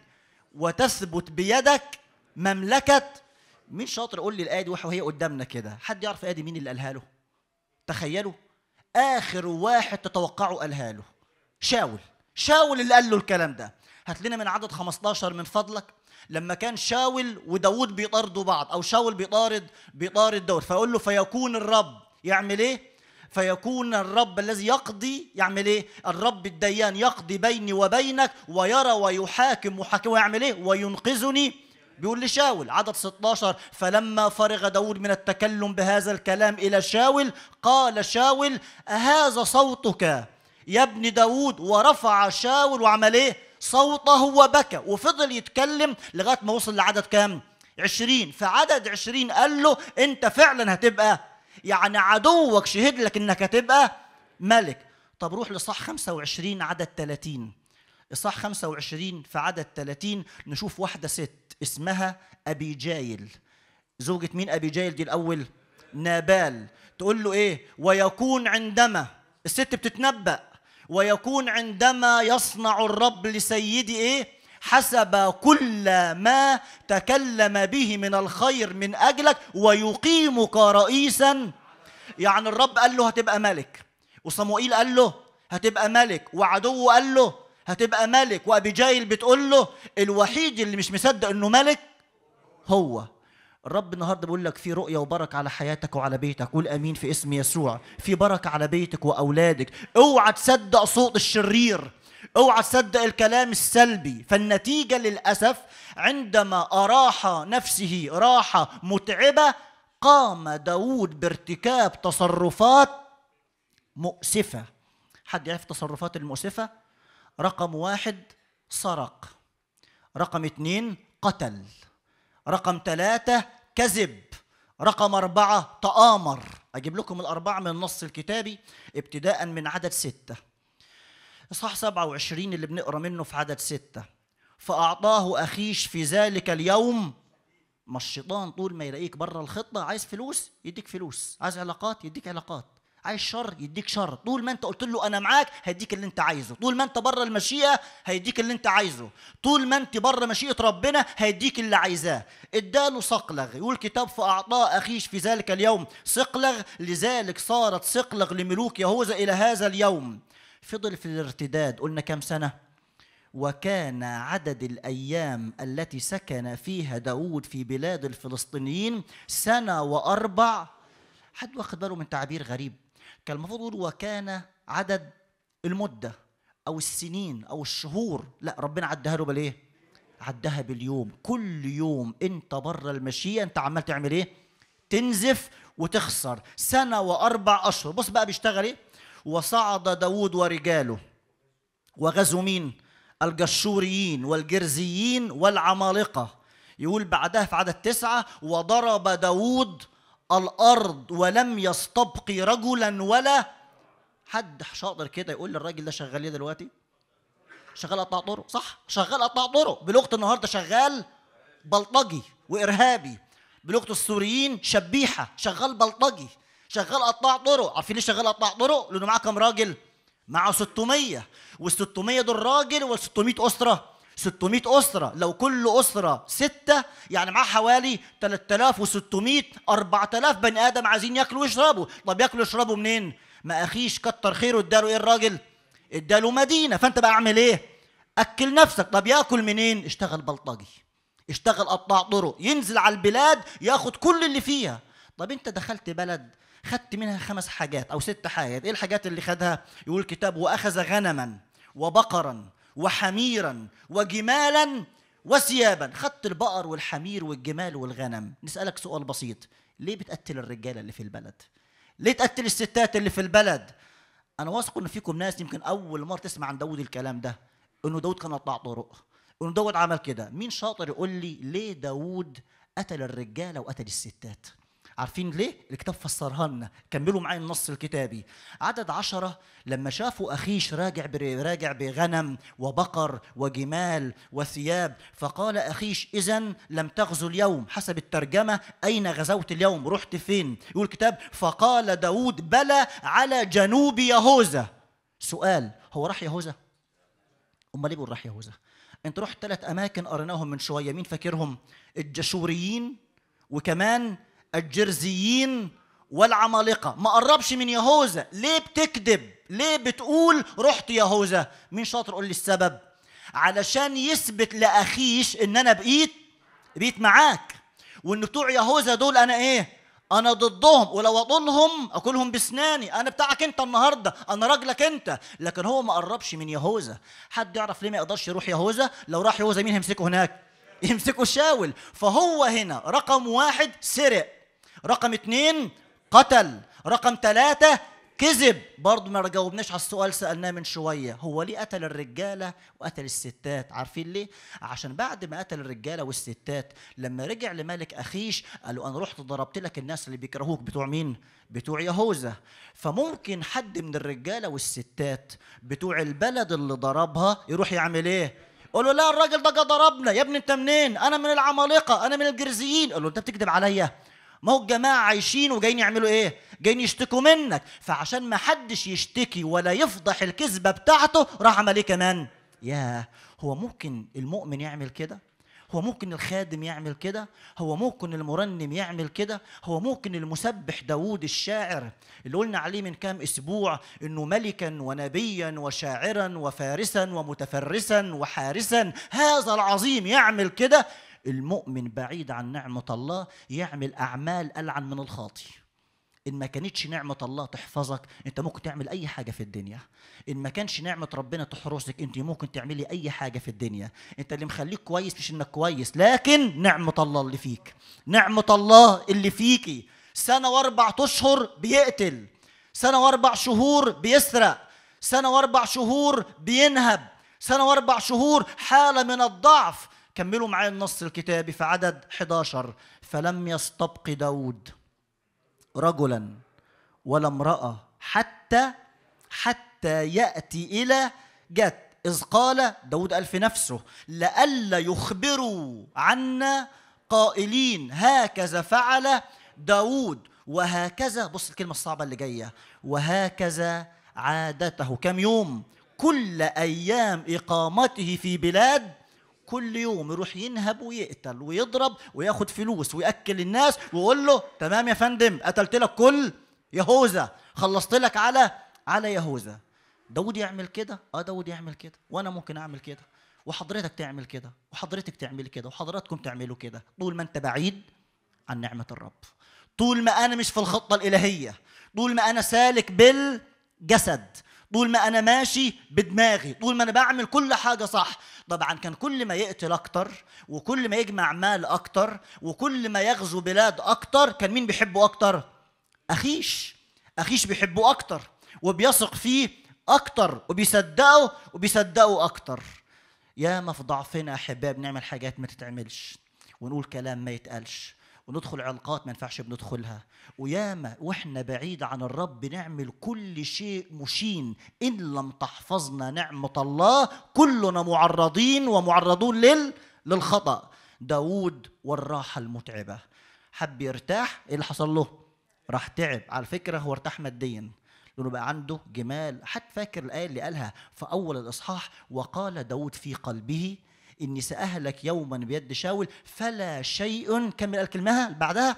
[SPEAKER 2] وتثبت بيدك مملكة مين شاطر يقول لي الآية دي وهي قدامنا كده حد يعرف الآية دي مين اللي قالها له تخيلوا آخر واحد تتوقعوا قالها له شاول شاول اللي قال له الكلام ده هات لنا من عدد 15 من فضلك لما كان شاول وداود بيطاردوا بعض او شاول بيطارد بيطارد داود فيقول له فيكون الرب يعمل ايه فيكون الرب الذي يقضي يعمل ايه الرب الديان يقضي بيني وبينك ويرى ويحاكم محاكم ويعمل ايه وينقذني بيقول لشاول عدد 16 فلما فرغ داود من التكلم بهذا الكلام إلى شاول قال شاول أهذا صوتك يا ابن داود ورفع شاول وعمل ايه صوته وبكى وفضل يتكلم لغاية ما وصل لعدد كام عشرين فعدد عشرين قال له انت فعلا هتبقى يعني عدوك شهد لك انك هتبقى ملك طب روح لصح 25 عدد 30 إصحاح 25 في عدد 30 نشوف واحدة ست اسمها أبي جايل زوجة مين أبي جايل دي الأول نابال تقول له إيه ويكون عندما الست بتتنبأ ويكون عندما يصنع الرب لسيدي إيه حسب كل ما تكلم به من الخير من أجلك ويقيمك رئيسا يعني الرب قال له هتبقى ملك وصموئيل قال له هتبقى ملك وعدوه قال له هتبقى ملك وابي جايل بتقول له الوحيد اللي مش مصدق انه ملك هو الرب النهارده بيقول لك في رؤيه وبركه على حياتك وعلى بيتك قول امين في اسم يسوع في بركه على بيتك واولادك اوعى تصدق صوت الشرير اوعى تصدق الكلام السلبي فالنتيجه للاسف عندما اراح نفسه راحه متعبه قام داود بارتكاب تصرفات مؤسفه حد يعرف التصرفات المؤسفه رقم واحد سرق رقم اتنين قتل رقم ثلاثة كذب رقم أربعة تآمر أجيب لكم الأربعة من النص الكتابي ابتداء من عدد ستة إصحاح 27 اللي بنقرأ منه في عدد ستة فأعطاه أخيش في ذلك اليوم ما الشيطان طول ما يلاقيك بره الخطة عايز فلوس يديك فلوس عايز علاقات يديك علاقات عايز شر يديك شر طول ما انت قلت له انا معاك هيديك اللي انت عايزه طول ما انت بره المشيئه هيديك اللي انت عايزه طول ما انت بره مشيئه ربنا هيديك اللي عايزاه اداله صقلغ يقول كتاب فاعطاه اخيش في ذلك اليوم صقلغ لذلك صارت صقلغ لملوك يهوذا الى هذا اليوم فضل في الارتداد قلنا كم سنه وكان عدد الأيام التي سكن فيها داود في بلاد الفلسطينيين سنة وأربع حد واخد باله من تعبير غريب كان المفروض يقول وكان عدد المدة أو السنين أو الشهور لا ربنا عدها له بالإيه؟ عدها باليوم كل يوم أنت بره المشيئة أنت عمال تعمل إيه؟ تنزف وتخسر سنة وأربع أشهر بص بقى بيشتغل إيه؟ وصعد داود ورجاله وغزوا مين؟ الجشوريين والجرزيين والعمالقة يقول بعدها في عدد تسعة وضرب داود الأرض ولم يستبقي رجلا ولا حد شاطر كده يقول للراجل ده شغال ايه دلوقتي؟ شغال قطاع طرق صح؟ شغال قطاع طرق بلغة النهارده شغال بلطجي وإرهابي بلغة السوريين شبيحة شغال بلطجي شغال قطاع طرق عارفين ليه شغال قطاع طرق؟ لأنه معاه كام راجل؟ معه 600 وال 600 دول راجل وال 600 أسرة 600 أسرة لو كل أسرة ستة يعني معاه حوالي 3600 4000 بني آدم عايزين ياكلوا ويشربوا طب ياكلوا ويشربوا منين؟ ما أخيش كتر خيره اداله إيه الراجل؟ اداله مدينة فأنت بقى أعمل إيه؟ أكل نفسك طب ياكل منين؟ اشتغل بلطجي اشتغل قطاع طرق ينزل على البلاد ياخد كل اللي فيها طب أنت دخلت بلد خدت منها خمس حاجات أو ست حاجات إيه الحاجات اللي خدها؟ يقول الكتاب وأخذ غنما وبقرا وحميرا وجمالا وثيابا خدت البقر والحمير والجمال والغنم نسألك سؤال بسيط ليه بتقتل الرجالة اللي في البلد ليه تقتل الستات اللي في البلد انا واثق ان فيكم ناس يمكن اول مره تسمع عن داود الكلام ده انه داود كان قطاع طرق انه داود عمل كده مين شاطر يقول لي ليه داود قتل الرجاله وقتل الستات عارفين ليه؟ الكتاب فسرها لنا كملوا معايا النص الكتابي عدد عشرة لما شافوا أخيش راجع بر- راجع بغنم وبقر وجمال وثياب فقال أخيش إذا لم تغزو اليوم حسب الترجمة أين غزوت اليوم رحت فين يقول الكتاب فقال داود بلى على جنوب يهوذا سؤال هو راح يهوذا امال ليه بيقول راح يهوذا انت رحت ثلاث اماكن قريناهم من شويه مين فاكرهم الجشوريين وكمان الجرزيين والعمالقه ما قربش من يهوذا ليه بتكذب ليه بتقول رحت يهوذا مين شاطر قول لي السبب علشان يثبت لاخيش ان انا بقيت بقيت معاك وان بتوع يهوذا دول انا ايه انا ضدهم ولو اطولهم اكلهم باسناني انا بتاعك انت النهارده انا راجلك انت لكن هو ما قربش من يهوذا حد يعرف ليه ما يقدرش يروح يهوذا لو راح يهوذا مين هيمسكه هناك يمسكه شاول فهو هنا رقم واحد سرق رقم اتنين قتل رقم ثلاثة كذب برضه ما جاوبناش على السؤال سألناه من شوية هو ليه قتل الرجالة وقتل الستات عارفين ليه عشان بعد ما قتل الرجالة والستات لما رجع لملك أخيش قال له أنا رحت ضربت لك الناس اللي بيكرهوك بتوع مين بتوع يهوذا فممكن حد من الرجالة والستات بتوع البلد اللي ضربها يروح يعمل ايه قول له لا الراجل ده جه ضربنا يا ابني انت منين انا من العمالقه انا من الجرزيين قال له انت بتكذب عليا ما هو الجماعه عايشين وجايين يعملوا ايه جايين يشتكوا منك فعشان ما حدش يشتكي ولا يفضح الكذبه بتاعته راح عمل ايه كمان يا هو ممكن المؤمن يعمل كده هو ممكن الخادم يعمل كده هو ممكن المرنم يعمل كده هو ممكن المسبح داوود الشاعر اللي قلنا عليه من كام اسبوع انه ملكا ونبيا وشاعرا وفارسا ومتفرسا وحارسا هذا العظيم يعمل كده المؤمن بعيد عن نعمه الله يعمل اعمال العن من الخاطي ان ما كانتش نعمه الله تحفظك انت ممكن تعمل اي حاجه في الدنيا ان ما كانش نعمه ربنا تحرسك انت ممكن تعملي اي حاجه في الدنيا انت اللي مخليك كويس مش انك كويس لكن نعمه الله اللي فيك نعمه الله اللي فيكي سنه واربع اشهر بيقتل سنه واربع شهور بيسرق سنه واربع شهور بينهب سنه واربع شهور حاله من الضعف كملوا معايا النص الكتابي في عدد 11 فلم يستبق داود رجلا ولا امرأة حتى حتى يأتي إلى جت إذ قال داود قال في نفسه لئلا يخبروا عنا قائلين هكذا فعل داود وهكذا بص الكلمة الصعبة اللي جاية وهكذا عادته كم يوم كل أيام إقامته في بلاد كل يوم يروح ينهب ويقتل ويضرب وياخد فلوس وياكل الناس ويقول له تمام يا فندم قتلت لك كل يهوذا خلصت لك على على يهوذا داود يعمل كده اه داود يعمل كده وانا ممكن اعمل كده وحضرتك تعمل كده وحضرتك تعمل كده وحضراتكم تعملوا كده طول ما انت بعيد عن نعمه الرب طول ما انا مش في الخطه الالهيه طول ما انا سالك بالجسد طول ما انا ماشي بدماغي طول ما انا بعمل كل حاجه صح طبعا كان كل ما يقتل اكتر وكل ما يجمع مال اكتر وكل ما يغزو بلاد اكتر كان مين بيحبه اكتر اخيش اخيش بيحبه اكتر وبيثق فيه اكتر وبيصدقه وبيصدقه اكتر ياما في ضعفنا يا احباب نعمل حاجات ما تتعملش ونقول كلام ما يتقالش وندخل علاقات ما ينفعش بندخلها وياما واحنا بعيد عن الرب نعمل كل شيء مشين ان لم تحفظنا نعمه الله كلنا معرضين ومعرضون لل للخطا داود والراحه المتعبه حب يرتاح ايه اللي حصل له راح تعب على فكره هو ارتاح ماديا لانه بقى عنده جمال حد فاكر الايه اللي قالها في اول الاصحاح وقال داود في قلبه اني ساهلك يوما بيد شاول فلا شيء كمل الكلمه اللي بعدها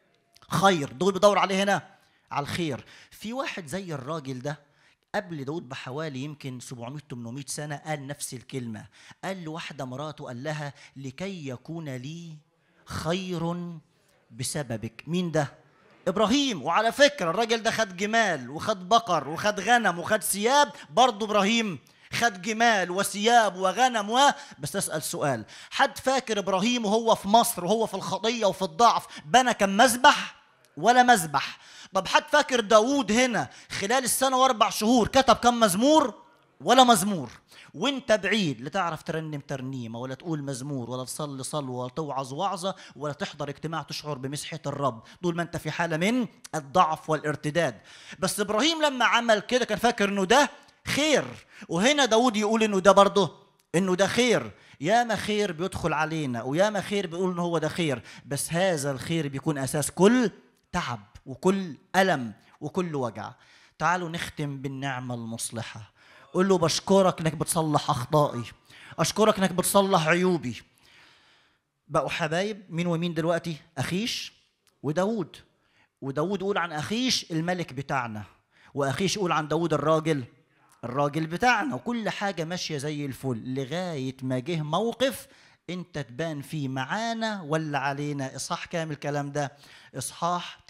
[SPEAKER 2] خير دول بيدور عليه هنا على الخير في واحد زي الراجل ده قبل داود بحوالي يمكن 700 800 سنه قال نفس الكلمه قال لواحده مراته قال لها لكي يكون لي خير بسببك مين ده ابراهيم وعلى فكره الراجل ده خد جمال وخد بقر وخد غنم وخد ثياب برضه ابراهيم خد جمال وثياب وغنم و بس اسال سؤال حد فاكر ابراهيم وهو في مصر وهو في الخطيه وفي الضعف بنى كم مذبح ولا مذبح طب حد فاكر داوود هنا خلال السنه واربع شهور كتب كم مزمور ولا مزمور وانت بعيد لا تعرف ترنم ترنيمه ولا تقول مزمور ولا تصلي صلوه ولا توعظ وعظه ولا تحضر اجتماع تشعر بمسحه الرب طول ما انت في حاله من الضعف والارتداد بس ابراهيم لما عمل كده كان فاكر انه ده خير وهنا داود يقول انه ده برضه انه ده خير ياما خير بيدخل علينا وياما خير بيقول ان هو ده خير بس هذا الخير بيكون اساس كل تعب وكل الم وكل وجع تعالوا نختم بالنعمه المصلحه قول له بشكرك انك بتصلح اخطائي اشكرك انك بتصلح عيوبي بقوا حبايب مين ومين دلوقتي اخيش وداود وداود يقول عن اخيش الملك بتاعنا واخيش يقول عن داود الراجل الراجل بتاعنا وكل حاجة ماشية زي الفل لغاية ما جه موقف انت تبان فيه معانا ولا علينا اصحاح كامل الكلام ده اصحاح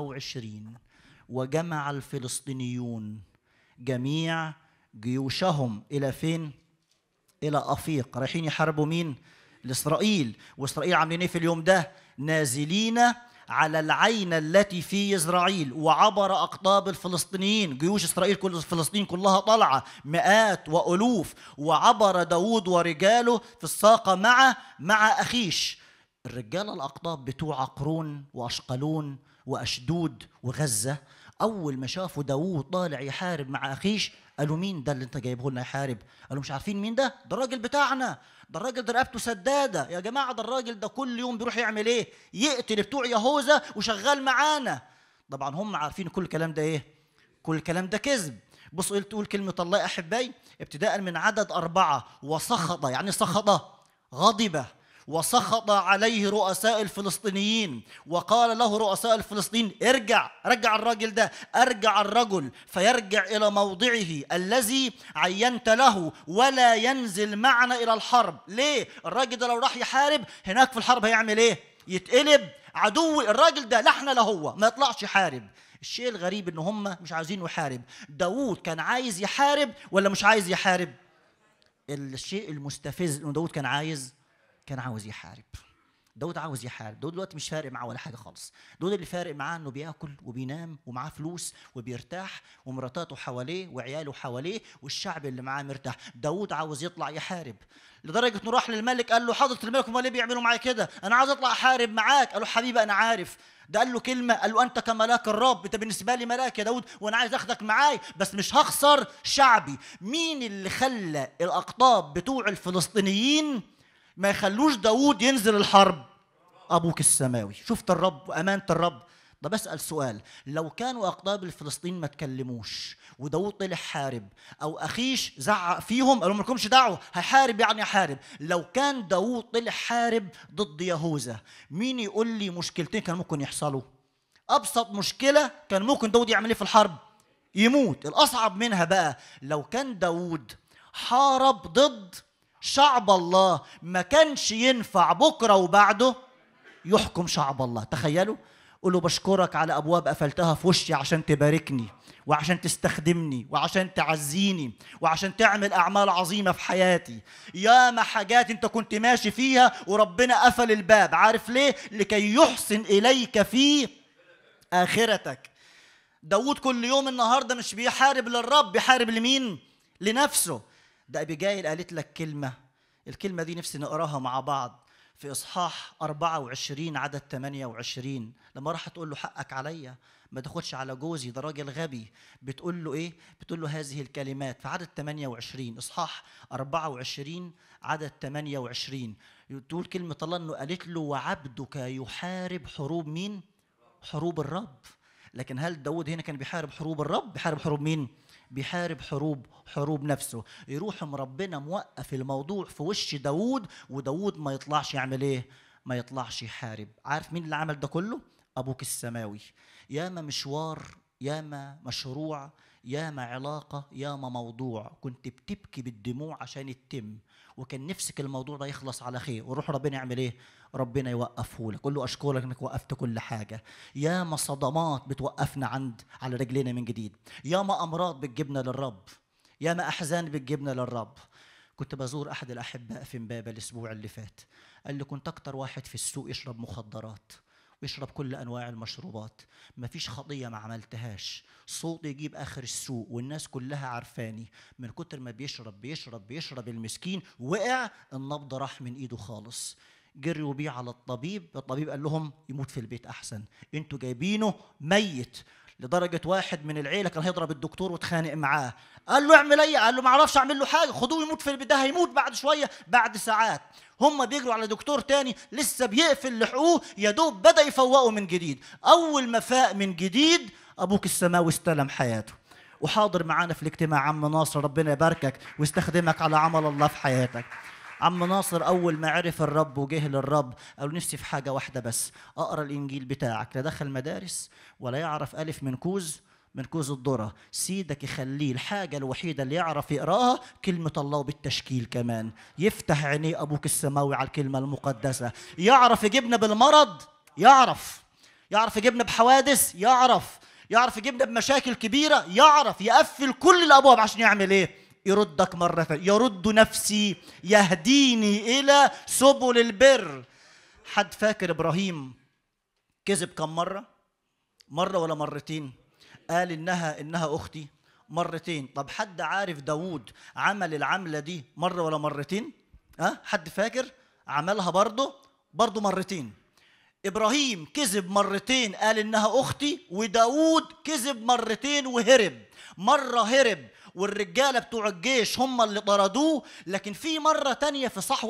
[SPEAKER 2] 29 وجمع الفلسطينيون جميع جيوشهم الى فين الى افيق رايحين يحاربوا مين لاسرائيل واسرائيل عاملين ايه في اليوم ده نازلين على العين التي في يزرعيل وعبر اقطاب الفلسطينيين جيوش اسرائيل كل فلسطين كلها طالعه مئات والوف وعبر داود ورجاله في الساقه مع مع اخيش الرجاله الاقطاب بتوع عقرون واشقلون واشدود وغزه اول ما شافوا داوود طالع يحارب مع اخيش قالوا مين ده اللي انت جايبه لنا يحارب قالوا مش عارفين مين ده ده الراجل بتاعنا ده الراجل ده رقبته سداده يا جماعه ده الراجل ده كل يوم بيروح يعمل ايه يقتل بتوع يهوذا وشغال معانا طبعا هم عارفين كل الكلام ده ايه كل الكلام ده كذب بصوا تقول كلمة الله يا أحبائي ابتداء من عدد أربعة وسخط يعني سخط غضب وسخط عليه رؤساء الفلسطينيين وقال له رؤساء الفلسطينيين ارجع رجع الراجل ده ارجع الرجل فيرجع الى موضعه الذي عينت له ولا ينزل معنا الى الحرب ليه الراجل ده لو راح يحارب هناك في الحرب هيعمل ايه يتقلب عدو الراجل ده لا احنا لا هو ما يطلعش يحارب الشيء الغريب ان هم مش عايزينه يحارب داوود كان عايز يحارب ولا مش عايز يحارب الشيء المستفز انه داوود كان عايز كان عاوز يحارب داود عاوز يحارب داود دلوقتي مش فارق معاه ولا حاجه خالص داود اللي فارق معاه انه بياكل وبينام ومعاه فلوس وبيرتاح ومراتاته حواليه وعياله حواليه والشعب اللي معاه مرتاح داود عاوز يطلع يحارب لدرجه انه راح للملك قال له حضره الملك هم ليه بيعملوا معايا كده انا عاوز اطلع احارب معاك قال له حبيبي انا عارف ده قال له كلمة قال له أنت كملاك الرب أنت بالنسبة لي ملاك يا داود وأنا عايز أخدك معاي بس مش هخسر شعبي مين اللي خلى الأقطاب بتوع الفلسطينيين ما يخلوش داود ينزل الحرب أبوك السماوي شفت الرب وأمانة الرب طب بسأل سؤال لو كانوا أقطاب الفلسطين ما تكلموش وداود طلع حارب أو أخيش زعق فيهم قالوا لكمش دعوة هيحارب يعني يحارب لو كان داود طلع حارب ضد يهوذا مين يقول لي مشكلتين كان ممكن يحصلوا أبسط مشكلة كان ممكن داود يعمل إيه في الحرب يموت الأصعب منها بقى لو كان داود حارب ضد شعب الله ما كانش ينفع بكرة وبعده يحكم شعب الله تخيلوا قولوا بشكرك على أبواب قفلتها في وشي عشان تباركني وعشان تستخدمني وعشان تعزيني وعشان تعمل أعمال عظيمة في حياتي ياما حاجات أنت كنت ماشي فيها وربنا قفل الباب عارف ليه؟ لكي يحسن إليك في آخرتك داود كل يوم النهاردة مش بيحارب للرب بيحارب لمين؟ لنفسه ده أبيجايل قالت لك كلمة الكلمة دي نفسي نقراها مع بعض في إصحاح 24 عدد 28 لما راحت تقول له حقك عليا ما تاخدش على جوزي ده راجل غبي بتقول له إيه؟ بتقول له هذه الكلمات في عدد 28 إصحاح 24 عدد 28 تقول كلمة الله إنه قالت له وعبدك يحارب حروب مين؟ حروب الرب لكن هل داود هنا كان بيحارب حروب الرب؟ بيحارب حروب مين؟ بيحارب حروب حروب نفسه يروح ربنا موقف الموضوع في وش داوود وداوود ما يطلعش يعمل ايه ما يطلعش يحارب عارف مين اللي عمل ده كله ابوك السماوي ياما مشوار ياما مشروع ياما علاقة ياما موضوع كنت بتبكي بالدموع عشان يتم وكان نفسك الموضوع ده يخلص على خير وروح ربنا يعمل ايه ربنا يوقفه لك قول له اشكرك انك وقفت كل حاجه ياما صدمات بتوقفنا عند على رجلينا من جديد ياما امراض بتجيبنا للرب ياما احزان بتجيبنا للرب كنت بزور احد الاحباء في امبابه الاسبوع اللي فات قال لي كنت اكتر واحد في السوق يشرب مخدرات ويشرب كل انواع المشروبات مفيش خطيه ما عملتهاش صوتي يجيب اخر السوق والناس كلها عارفاني من كتر ما بيشرب بيشرب بيشرب المسكين وقع النبض راح من ايده خالص جريوا بيه على الطبيب الطبيب قال لهم يموت في البيت احسن انتوا جايبينه ميت لدرجه واحد من العيله كان هيضرب الدكتور واتخانق معاه قال له اعمل ايه قال له ما اعرفش اعمل له حاجه خدوه يموت في البيت ده هيموت بعد شويه بعد ساعات هم بيجروا على دكتور تاني لسه بيقفل لحقوه يا دوب بدا يفوقه من جديد اول ما فاق من جديد ابوك السماوي استلم حياته وحاضر معانا في الاجتماع عم ناصر ربنا يباركك ويستخدمك على عمل الله في حياتك عم ناصر اول ما عرف الرب وجه للرب قال نفسي في حاجه واحده بس اقرا الانجيل بتاعك لا دخل مدارس ولا يعرف الف من كوز من كوز الذرة سيدك يخليه الحاجة الوحيدة اللي يعرف يقراها كلمة الله بالتشكيل كمان يفتح عينيه أبوك السماوي على الكلمة المقدسة يعرف يجيبنا بالمرض يعرف يعرف يجيبنا بحوادث يعرف يعرف يجيبنا بمشاكل كبيرة يعرف يقفل كل الأبواب عشان يعمل إيه يردك مرة ثانية يرد نفسي يهديني إلى سبل البر حد فاكر إبراهيم كذب كم مرة مرة ولا مرتين قال إنها إنها أختي مرتين طب حد عارف داوود عمل العملة دي مرة ولا مرتين أه؟ حد فاكر عملها برضه برضه مرتين ابراهيم كذب مرتين قال انها اختي وداود كذب مرتين وهرب مره هرب والرجاله بتوع الجيش هم اللي طردوه لكن في مره تانية في صح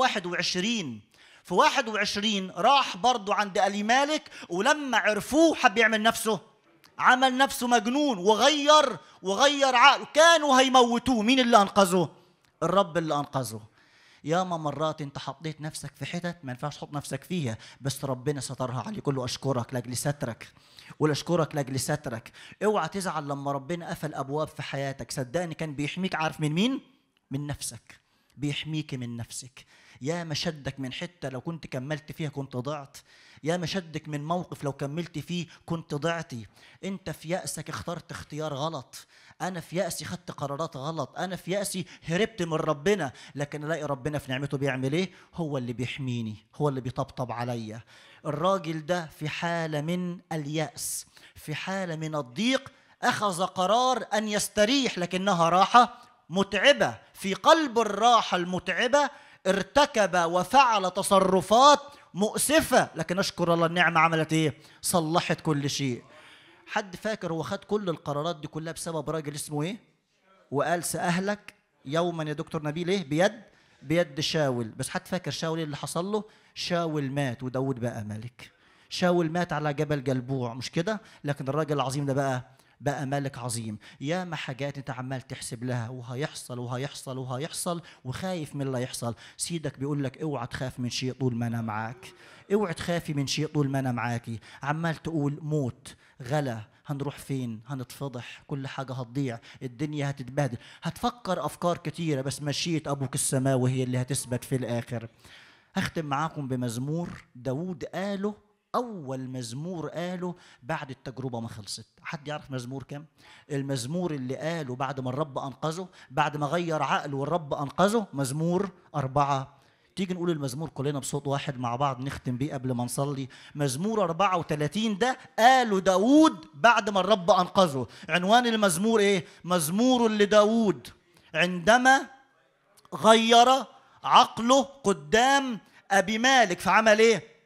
[SPEAKER 2] 21 في 21 راح برضه عند ألي مالك ولما عرفوه حب يعمل نفسه عمل نفسه مجنون وغير وغير عقله كانوا هيموتوه مين اللي انقذه الرب اللي انقذه ياما مرات انت حطيت نفسك في حتت ما ينفعش تحط نفسك فيها بس ربنا سترها عليك كله له اشكرك لاجل سترك قول اشكرك لاجل سترك اوعى تزعل لما ربنا قفل ابواب في حياتك صدقني كان بيحميك عارف من مين من نفسك بيحميك من نفسك يا ما شدك من حته لو كنت كملت فيها كنت ضعت يا ما شدك من موقف لو كملت فيه كنت ضعتي انت في يأسك اخترت اختيار غلط انا في يأسي خدت قرارات غلط انا في يأسي هربت من ربنا لكن الاقي ربنا في نعمته بيعمل ايه هو اللي بيحميني هو اللي بيطبطب عليا الراجل ده في حالة من اليأس في حالة من الضيق أخذ قرار أن يستريح لكنها راحة متعبة في قلب الراحة المتعبة ارتكب وفعل تصرفات مؤسفة لكن أشكر الله النعمة عملت إيه صلحت كل شيء حد فاكر هو خد كل القرارات دي كلها بسبب راجل اسمه إيه وقال سأهلك يوما يا دكتور نبيل إيه بيد بيد شاول بس حد فاكر شاول إيه اللي حصل له شاول مات وداود بقى ملك شاول مات على جبل جلبوع مش كده لكن الراجل العظيم ده بقى بقى ملك عظيم ياما حاجات انت عمال تحسب لها وهيحصل وهيحصل وهيحصل وخايف من اللي هيحصل سيدك بيقول لك اوعى تخاف من شيء طول ما انا معاك اوعى تخافي من شيء طول ما انا معاكي عمال تقول موت غلا هنروح فين هنتفضح كل حاجة هتضيع الدنيا هتتبهدل هتفكر أفكار كتيرة بس مشيئة أبوك السماوي هي اللي هتثبت في الآخر هختم معاكم بمزمور داود قاله أول مزمور قاله بعد التجربة ما خلصت حد يعرف مزمور كم؟ المزمور اللي قاله بعد ما الرب أنقذه بعد ما غير عقله والرب أنقذه مزمور أربعة تيجي نقول المزمور كلنا بصوت واحد مع بعض نختم بيه قبل ما نصلي مزمور 34 ده قاله داود بعد ما الرب أنقذه عنوان المزمور إيه؟ مزمور لداود عندما غير عقله قدام أبي مالك فعمل إيه؟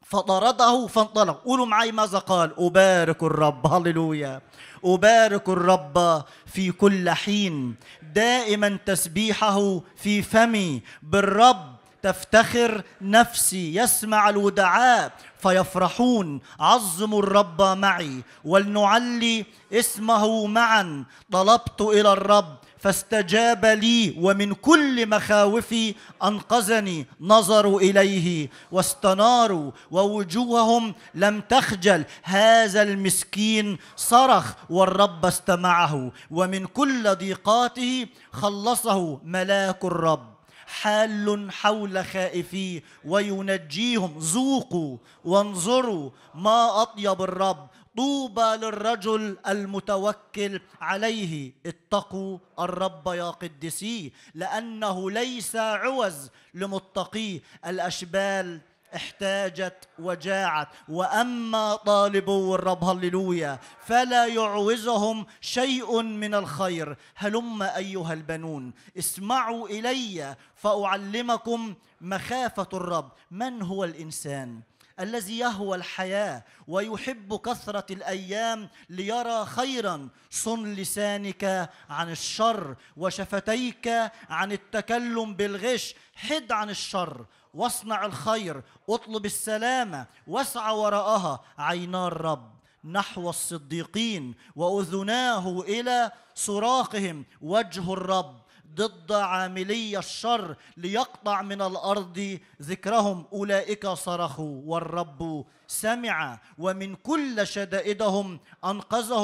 [SPEAKER 2] فطرده فانطلق قولوا معي ماذا قال أبارك الرب هللويا أبارك الرب في كل حين دائما تسبيحه في فمي بالرب تفتخر نفسي يسمع الودعاء فيفرحون عظموا الرب معي ولنعلي اسمه معا طلبت الى الرب فاستجاب لي ومن كل مخاوفي انقذني نظروا اليه واستناروا ووجوههم لم تخجل هذا المسكين صرخ والرب استمعه ومن كل ضيقاته خلصه ملاك الرب حال حول خائفيه وينجيهم ذوقوا وانظروا ما اطيب الرب طوبى للرجل المتوكل عليه اتقوا الرب يا قدسيه لانه ليس عوز لمتقيه الاشبال احتاجت وجاعت واما طالبو الرب هللويا فلا يعوزهم شيء من الخير هلم ايها البنون اسمعوا الي فاعلمكم مخافه الرب من هو الانسان الذي يهوى الحياه ويحب كثره الايام ليرى خيرا صن لسانك عن الشر وشفتيك عن التكلم بالغش حد عن الشر واصنع الخير اطلب السلامه واسعى وراءها عينا الرب نحو الصديقين واذناه الى صراخهم وجه الرب ضد عاملي الشر ليقطع من الارض ذكرهم اولئك صرخوا والرب سمع ومن كل شدائدهم انقذهم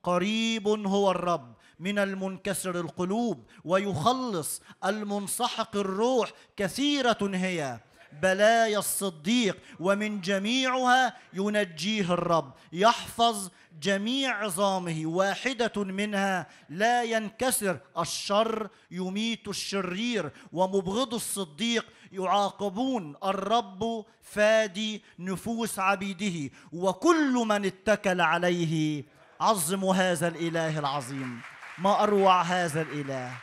[SPEAKER 2] قريب هو الرب من المنكسر القلوب ويخلص المنسحق الروح كثيرة هي بلايا الصديق ومن جميعها ينجيه الرب يحفظ جميع عظامه واحدة منها لا ينكسر الشر يميت الشرير ومبغض الصديق يعاقبون الرب فادي نفوس عبيده وكل من اتكل عليه عظموا هذا الاله العظيم ما اروع هذا الاله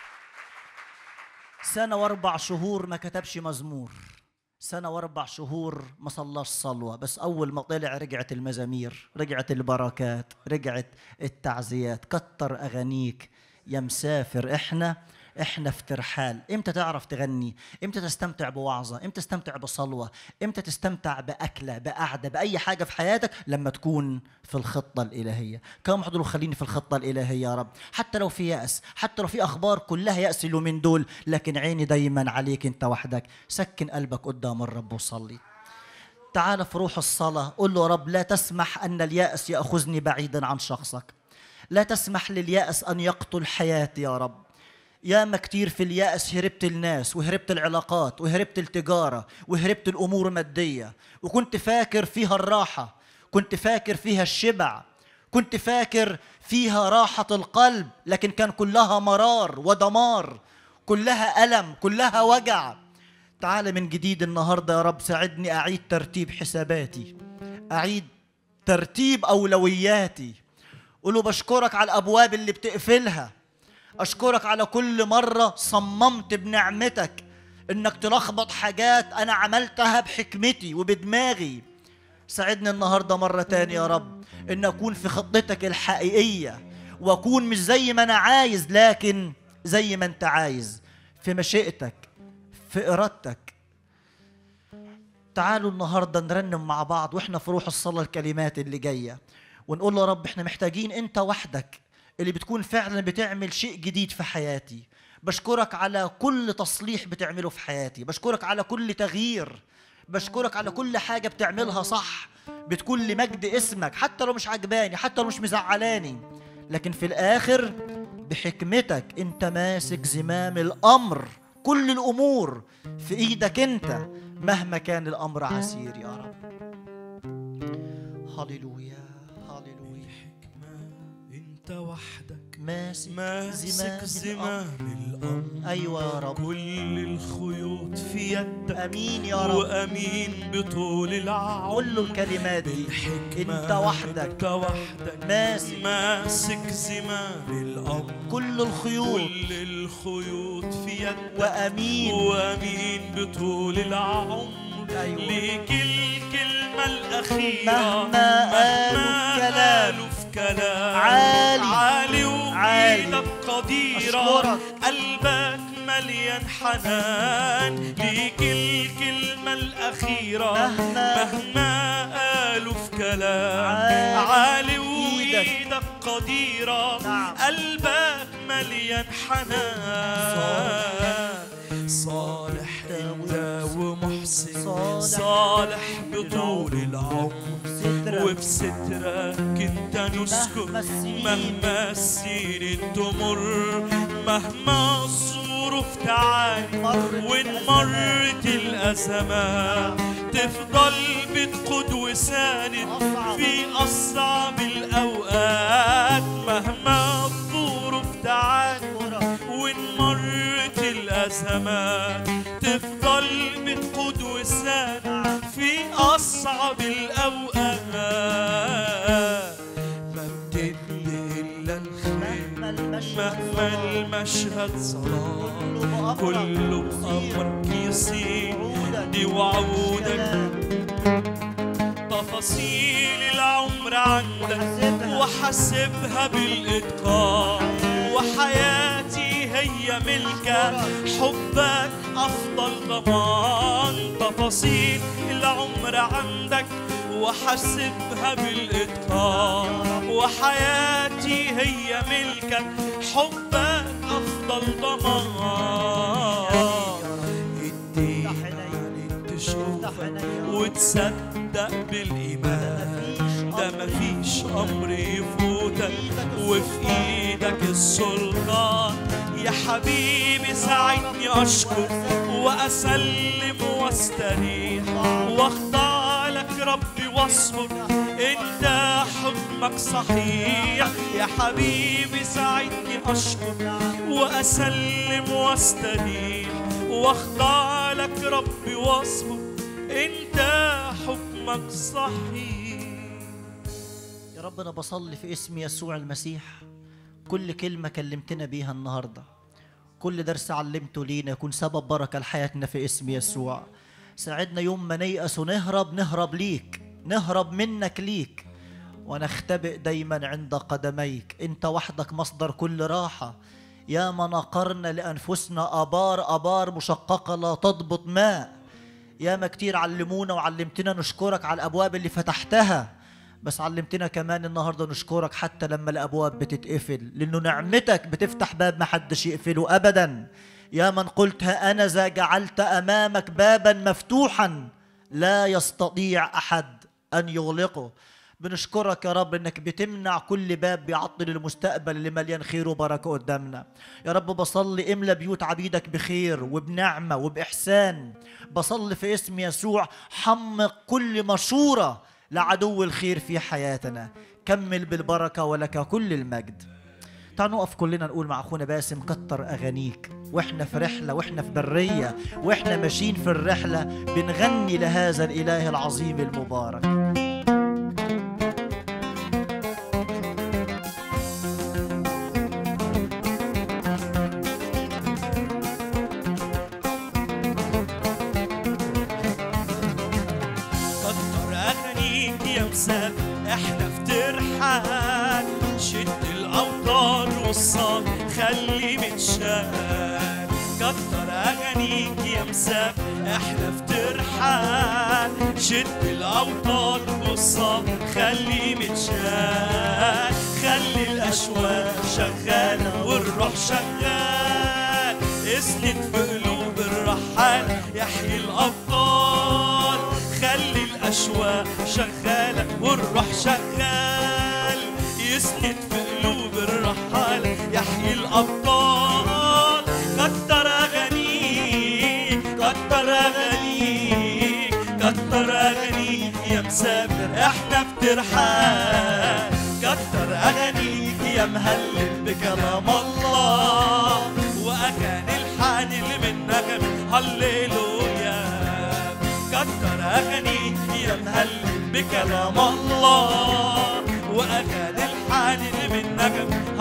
[SPEAKER 2] سنه واربع شهور ما كتبش مزمور سنة واربع شهور ما صلاش صلوة بس أول ما طلع رجعت المزامير رجعت البركات رجعت التعزيات كتر أغانيك يا مسافر إحنا إحنا في ترحال إمتى تعرف تغني إمتى تستمتع بوعظة إمتى تستمتع بصلوة إمتى تستمتع بأكلة بقعدة بأي حاجة في حياتك لما تكون في الخطة الإلهية كم حضروا خليني في الخطة الإلهية يا رب حتى لو في يأس حتى لو في أخبار كلها يأس من دول لكن عيني دايما عليك أنت وحدك سكن قلبك قدام الرب وصلي تعال في روح الصلاة قل له يا رب لا تسمح أن اليأس يأخذني بعيدا عن شخصك لا تسمح لليأس أن يقتل حياتي يا رب ياما كتير في اليأس هربت الناس وهربت العلاقات وهربت التجارة وهربت الأمور مادية وكنت فاكر فيها الراحة كنت فاكر فيها الشبع كنت فاكر فيها راحة القلب لكن كان كلها مرار ودمار كلها ألم كلها وجع تعال من جديد النهاردة يا رب ساعدني أعيد ترتيب حساباتي أعيد ترتيب أولوياتي قولوا بشكرك على الأبواب اللي بتقفلها أشكرك على كل مرة صممت بنعمتك إنك تلخبط حاجات أنا عملتها بحكمتي وبدماغي ساعدني النهاردة مرة تانية يا رب إن أكون في خطتك الحقيقية وأكون مش زي ما أنا عايز لكن زي ما أنت عايز في مشيئتك في إرادتك تعالوا النهارده نرنم مع بعض واحنا في روح الصلاه الكلمات اللي جايه ونقول له يا رب احنا محتاجين انت وحدك اللي بتكون فعلا بتعمل شيء جديد في حياتي بشكرك على كل تصليح بتعمله في حياتي بشكرك على كل تغيير بشكرك على كل حاجة بتعملها صح بتكون لمجد اسمك حتى لو مش عجباني حتى لو مش مزعلاني لكن في الآخر بحكمتك انت ماسك زمام الأمر كل الأمور في إيدك انت مهما كان الأمر عسير يا رب هللويا هللويا
[SPEAKER 1] انت وحدك
[SPEAKER 2] ماسك
[SPEAKER 1] ماسك
[SPEAKER 2] زمام
[SPEAKER 1] زمام الامر
[SPEAKER 2] أيوة يا رب
[SPEAKER 1] كل الخيوط في يدك
[SPEAKER 2] أمين يا رب
[SPEAKER 1] وامين بطول العمر
[SPEAKER 2] قول له الكلمات دي
[SPEAKER 1] بالحكمة
[SPEAKER 2] انت وحدك
[SPEAKER 1] انت وحدك
[SPEAKER 2] ماسك
[SPEAKER 1] ماسك زمام الامر
[SPEAKER 2] كل الخيوط
[SPEAKER 1] كل الخيوط في يدك
[SPEAKER 2] وأمين
[SPEAKER 1] وامين بطول العمر
[SPEAKER 2] أيوة.
[SPEAKER 1] ليك الكلمة الأخيرة
[SPEAKER 2] مهما قالوا في كلام.
[SPEAKER 1] قالوا في كلام
[SPEAKER 2] عالي.
[SPEAKER 1] عالي
[SPEAKER 2] عالي.
[SPEAKER 1] وإيدك قديرة
[SPEAKER 2] أشكرك.
[SPEAKER 1] قلبك مليان حنان ليك الكلمة الأخيرة
[SPEAKER 2] مهما-
[SPEAKER 1] مهما قالوا في كلام
[SPEAKER 2] عالي.
[SPEAKER 1] عالي
[SPEAKER 2] إيدك.
[SPEAKER 1] وإيدك قديرة
[SPEAKER 2] نعم.
[SPEAKER 1] قلبك مليان حنان صالح انت ومحسن
[SPEAKER 2] صالح.
[SPEAKER 1] صالح بطول العمر
[SPEAKER 2] سترك.
[SPEAKER 1] وفي سترك انت نسكن
[SPEAKER 2] مهما السنين.
[SPEAKER 1] مهما السنين تمر مهما الظروف تعاني
[SPEAKER 2] مرت
[SPEAKER 1] وان مرت الازمات تفضل بتقود وساند
[SPEAKER 2] أصعب.
[SPEAKER 1] في اصعب الاوقات مهما الظروف تعاني وان مرت الازمات تفضل بتقود وساند في اصعب الاوقات ما بتدي الا الخير
[SPEAKER 2] مهما المشهد
[SPEAKER 1] مهما المشهد ظلام كله بأمرك يصير دي وعودك تفاصيل العمر عندك وحاسبها بالإتقان وحياتي هي ملكك حبك أفضل ضمان تفاصيل العمر عندك وحاسبها بالإتقان وحياتي هي ملكك حبك أفضل ضمان ادينا عليك تشوفك وتصدق بالإيمان ده مفيش أمر يفوت
[SPEAKER 3] موتك وفي ايدك السلطان يا حبيبي ساعدني اشكر واسلم واستريح واخضع لك ربي واصبر انت حكمك صحيح يا حبيبي ساعدني اشكر واسلم واستريح واخضع لك ربي واصبر انت حكمك صحيح
[SPEAKER 2] يا رب انا بصلي في اسم يسوع المسيح كل كلمه كلمتنا بيها النهارده كل درس علمته لينا يكون سبب بركه لحياتنا في اسم يسوع ساعدنا يوم ما نيأس ونهرب نهرب ليك نهرب منك ليك ونختبئ دايما عند قدميك انت وحدك مصدر كل راحه يا ما نقرنا لانفسنا ابار ابار مشققه لا تضبط ماء يا ما كتير علمونا وعلمتنا نشكرك على الابواب اللي فتحتها بس علمتنا كمان النهارده نشكرك حتى لما الابواب بتتقفل لانه نعمتك بتفتح باب ما حدش يقفله ابدا يا من قلت ها انا ذا جعلت امامك بابا مفتوحا لا يستطيع احد ان يغلقه بنشكرك يا رب انك بتمنع كل باب بيعطل المستقبل اللي مليان خير وبركه قدامنا يا رب بصلي املى بيوت عبيدك بخير وبنعمه وباحسان بصلي في اسم يسوع حمق كل مشوره لعدو الخير في حياتنا كمل بالبركه ولك كل المجد تعال نقف كلنا نقول مع اخونا باسم كتر اغانيك واحنا في رحله واحنا في بريه واحنا ماشيين في الرحله بنغني لهذا الاله العظيم المبارك
[SPEAKER 3] كتر اغانيك يا مسافر احنا في ترحال شد الاوتار والصاد خلي متشال كتر اغانيك يا مسافر احنا في ترحال شد الاوتار والصاد خلي متشال خلي الاشواق شغاله والروح شغال اسند في قلوب الرحال يحيي الابطال خلي الاشواق شغاله والروح شغال يسند في قلوب الرحال يحيي الابطال كتر اغانيك كتر اغانيك كتر اغانيك يا مسافر احنا في ترحال كتر اغانيك يا مهلل بكلام الله واغاني الحان اللي من نغم هللويا كتر اغانيك يا مهلل بكلام الله واغاني الحان اللي من نغم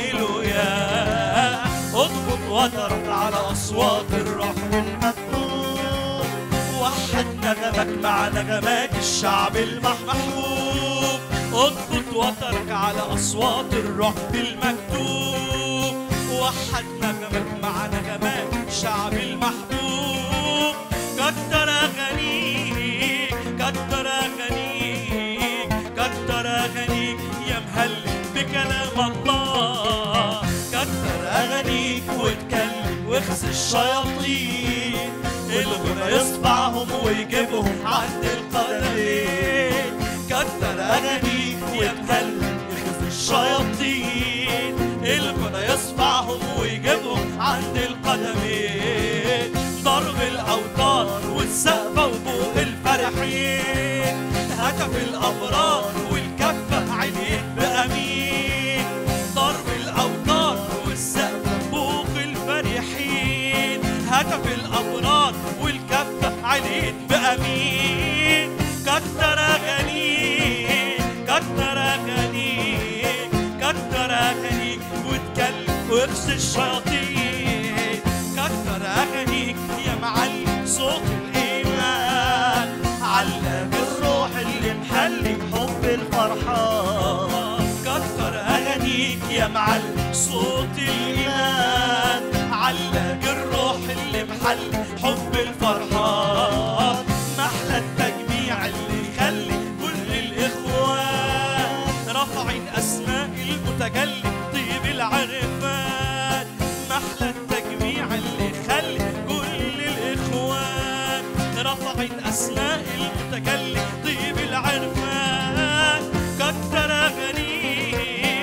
[SPEAKER 3] هللويا اضبط وترك على اصوات الروح والمكتوب وحد نغمك مع نغمات الشعب المحبوب اضبط وترك على اصوات الروح بالمكتوب وحد نغمك مع نغمات الشعب المحبوب كتر اغانيك كتر اغانيك كتر اغانيك يا مهلل بكلام الله كتر اغانيك واتكلم واخزي الشياطين الغنى يصفعهم ويجيبهم عند القدمين كتر اغانيك يا مهلل اخزي الشياطين الغنى يصفعهم ويجيبهم عند القدمين ضرب الاوتار والسقفه وبوق الفرحين هتف الابرار والكفه عليك بامين ضرب الاوتار والسقف بوق الفرحين هتف الابرار والكفه عليك بامين كتر اغانيك كتر اغانيك كتر اغانيك واتكلم واغسل الشياطين كتر اغانيك يا معلم صوت الايمان علم الروح اللي محلي حب الفرحان كتر اغانيك يا معلم صوت الايمان علق الروح اللي محل حب الفرحان محلى التجميع اللي يخلي كل الاخوان رافعين اسماء المتجلي طيب العرفان محلى التجميع اللي يخلي كل الاخوان رافعين اسماء المتجلي طيب العرفان كتر اغانيك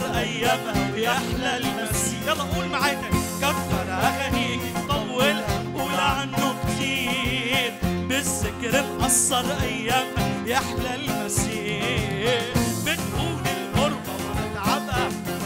[SPEAKER 3] مقصر ايامها ويحلى المسيح يلا قول معايا تاني. كتر اغانيك طولها قول عنه كتير بالذكر مقصر ايامها يحلى المسيح بتقول الغربة واتعبها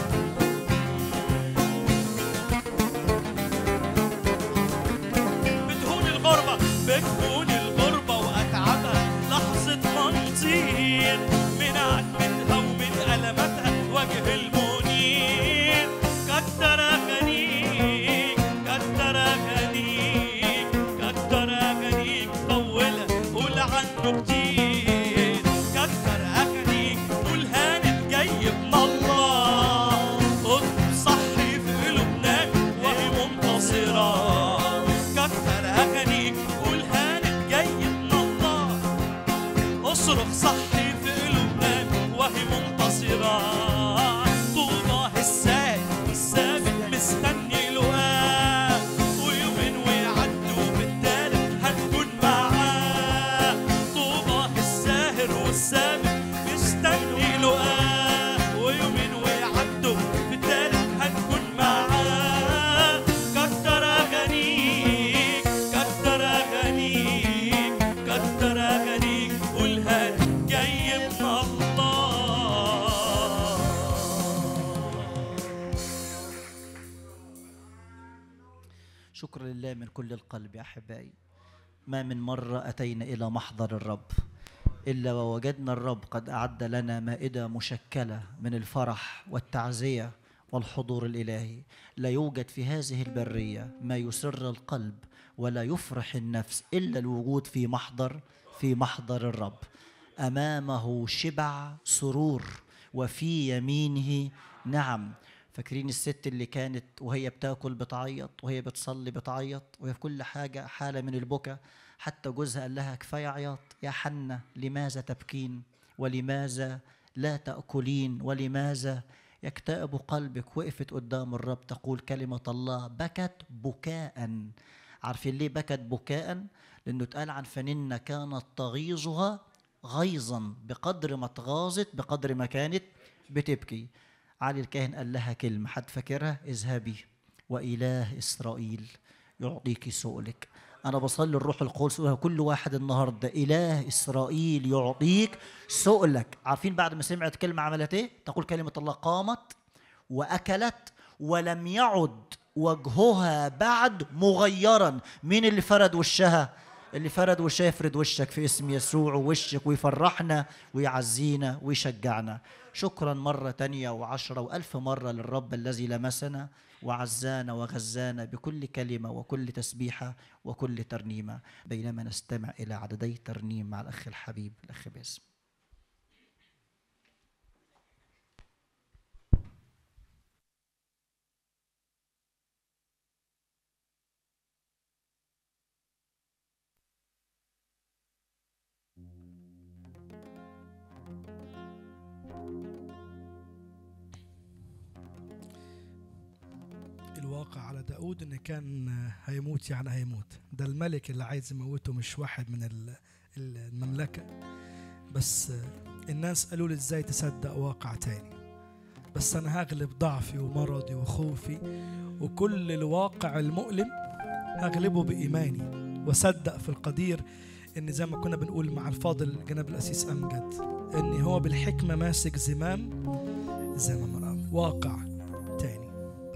[SPEAKER 3] بتهون الغربة بتهون الغربة وأتعبها لحظة منطير من عتمتها ومن ألماتها وجه المنير كتر أغانيك كتر أغانيك كتر أغانيك طولها قول عنه كتير كتر أغانيك قول هانت جاي من الله اطلب صحي في قلوبنا وهي منتصرة كتر أغانيك قول هانت جاي من الله اصرخ صحي في قلوبنا وهي منتصرة طوبى الساعد والسابق مستني لقاه ويومين ويعدوا بالتالت هنكون معاه طوبى الساهر والسابق مستني لقاه ويومين ويعدوا بالتالت هنكون معاه كتر أغانيك كتر أغانيك كتر أغانيك قولها جاي من الله
[SPEAKER 2] شكر لله من كل القلب يا احبائي ما من مره اتينا الى محضر الرب الا ووجدنا الرب قد اعد لنا مائده مشكله من الفرح والتعزيه والحضور الالهي لا يوجد في هذه البريه ما يسر القلب ولا يفرح النفس الا الوجود في محضر في محضر الرب امامه شبع سرور وفي يمينه نعم فاكرين الست اللي كانت وهي بتاكل بتعيط وهي بتصلي بتعيط وهي في كل حاجة حالة من البكا حتى جوزها قال لها كفاية عياط يا حنة لماذا تبكين ولماذا لا تأكلين ولماذا يكتئب قلبك وقفت قدام الرب تقول كلمة الله بكت بكاء عارفين ليه بكت بكاء لأنه اتقال عن فننة كانت تغيظها غيظا بقدر ما اتغاظت بقدر ما كانت بتبكي علي الكاهن قال لها كلمة حد فاكرها اذهبي وإله إسرائيل يعطيك سؤلك أنا بصلي الروح القدس يقولها كل واحد النهاردة إله إسرائيل يعطيك سؤلك عارفين بعد ما سمعت كلمة عملت إيه؟ تقول كلمة الله قامت وأكلت ولم يعد وجهها بعد مغيرا مين اللي فرد وشها اللي فرد وشها يفرد وشك في اسم يسوع ووشك ويفرحنا ويعزينا ويشجعنا شكرا مرة تانية وعشرة وألف مرة للرب الذي لمسنا وعزانا وغزانا بكل كلمة وكل تسبيحة وكل ترنيمة بينما نستمع إلى عددي ترنيم مع الأخ الحبيب الأخ باسم
[SPEAKER 1] الواقع على داود ان كان هيموت يعني هيموت ده الملك اللي عايز يموته مش واحد من ال- المملكة بس الناس قالوا لي ازاي تصدق واقع تاني بس انا هغلب ضعفي ومرضي وخوفي وكل الواقع المؤلم هغلبه بإيماني وصدق في القدير ان زي ما كنا بنقول مع الفاضل جناب الأسيس أمجد ان هو بالحكمة ماسك زمام زمام الأرض واقع تاني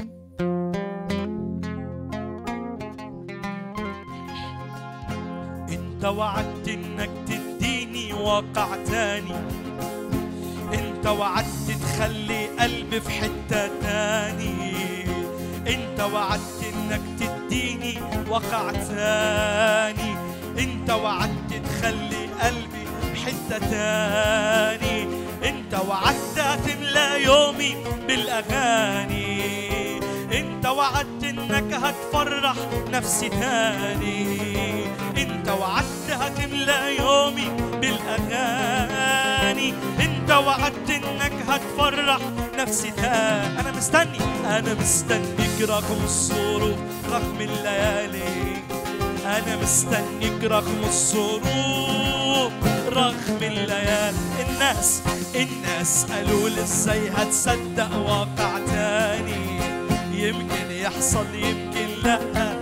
[SPEAKER 3] انت وعدت انك تديني واقع تاني انت وعدت تخلي قلبي في حتة تاني انت وعدت انك تديني واقع تاني انت وعدت تخلي قلبي في حتة تاني انت وعدت هتملى يومي بالاغاني انت وعدت انك هتفرح نفسي تاني انت وعدت هتملى يومي بالاغاني انت وعدت انك هتفرح نفسي تاني انا مستني انا مستنيك رغم الظروف رغم الليالي انا مستنيك رغم الظروف رغم الليالي الناس الناس قالوا لي ازاي هتصدق واقع تاني يمكن يحصل يمكن لا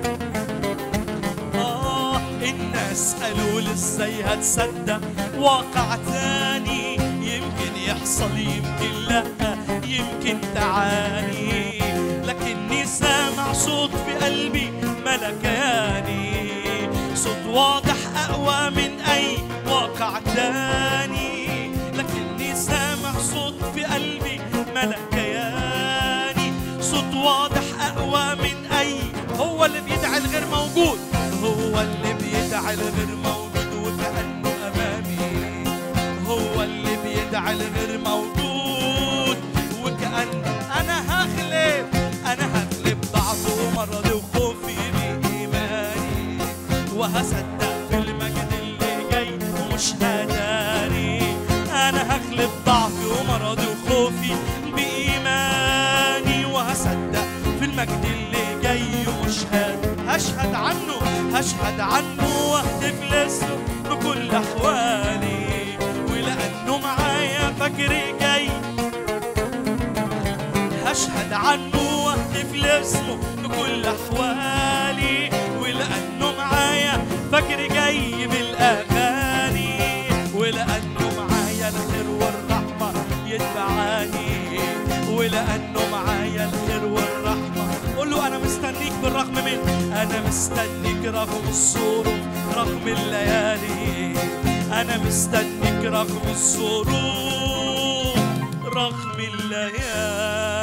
[SPEAKER 3] آه الناس قالوا لي ازاي هتصدق واقع تاني يمكن يحصل يمكن لا يمكن تعاني لكني سامع صوت في قلبي ملكاني صوت واضح أقوى من أي واقع تاني لكني سامع صوت في قلبي ملكياني صوت واضح أقوى من أي هو اللي بيدعي الغير موجود هو اللي بيدعي الغير موجود وكأنه أمامي هو اللي بيدعي الغير موجود وكأنه أنا هغلب أنا هغلب ضعفي ومرضي وخوفي بإيماني وهصدق في المجد اللي جاي ومش هداني أنا هغلب ضعفي ومرضي وخوفي بإيماني وهصدق في المجد اللي جاي ومش هاد هشهد عنه هشهد عنه واهتف لاسمه بكل أحوالي ولأنه معايا فجري جاي هشهد عنه واهتف لاسمه بكل احوالي ولانه معايا فجر جاي بالاغاني ولانه معايا الخير والرحمه يتبعاني ولانه معايا الخير والرحمه قول له انا مستنيك بالرغم من انا مستنيك رغم الظروف رغم الليالي انا مستنيك رغم الظروف رغم الليالي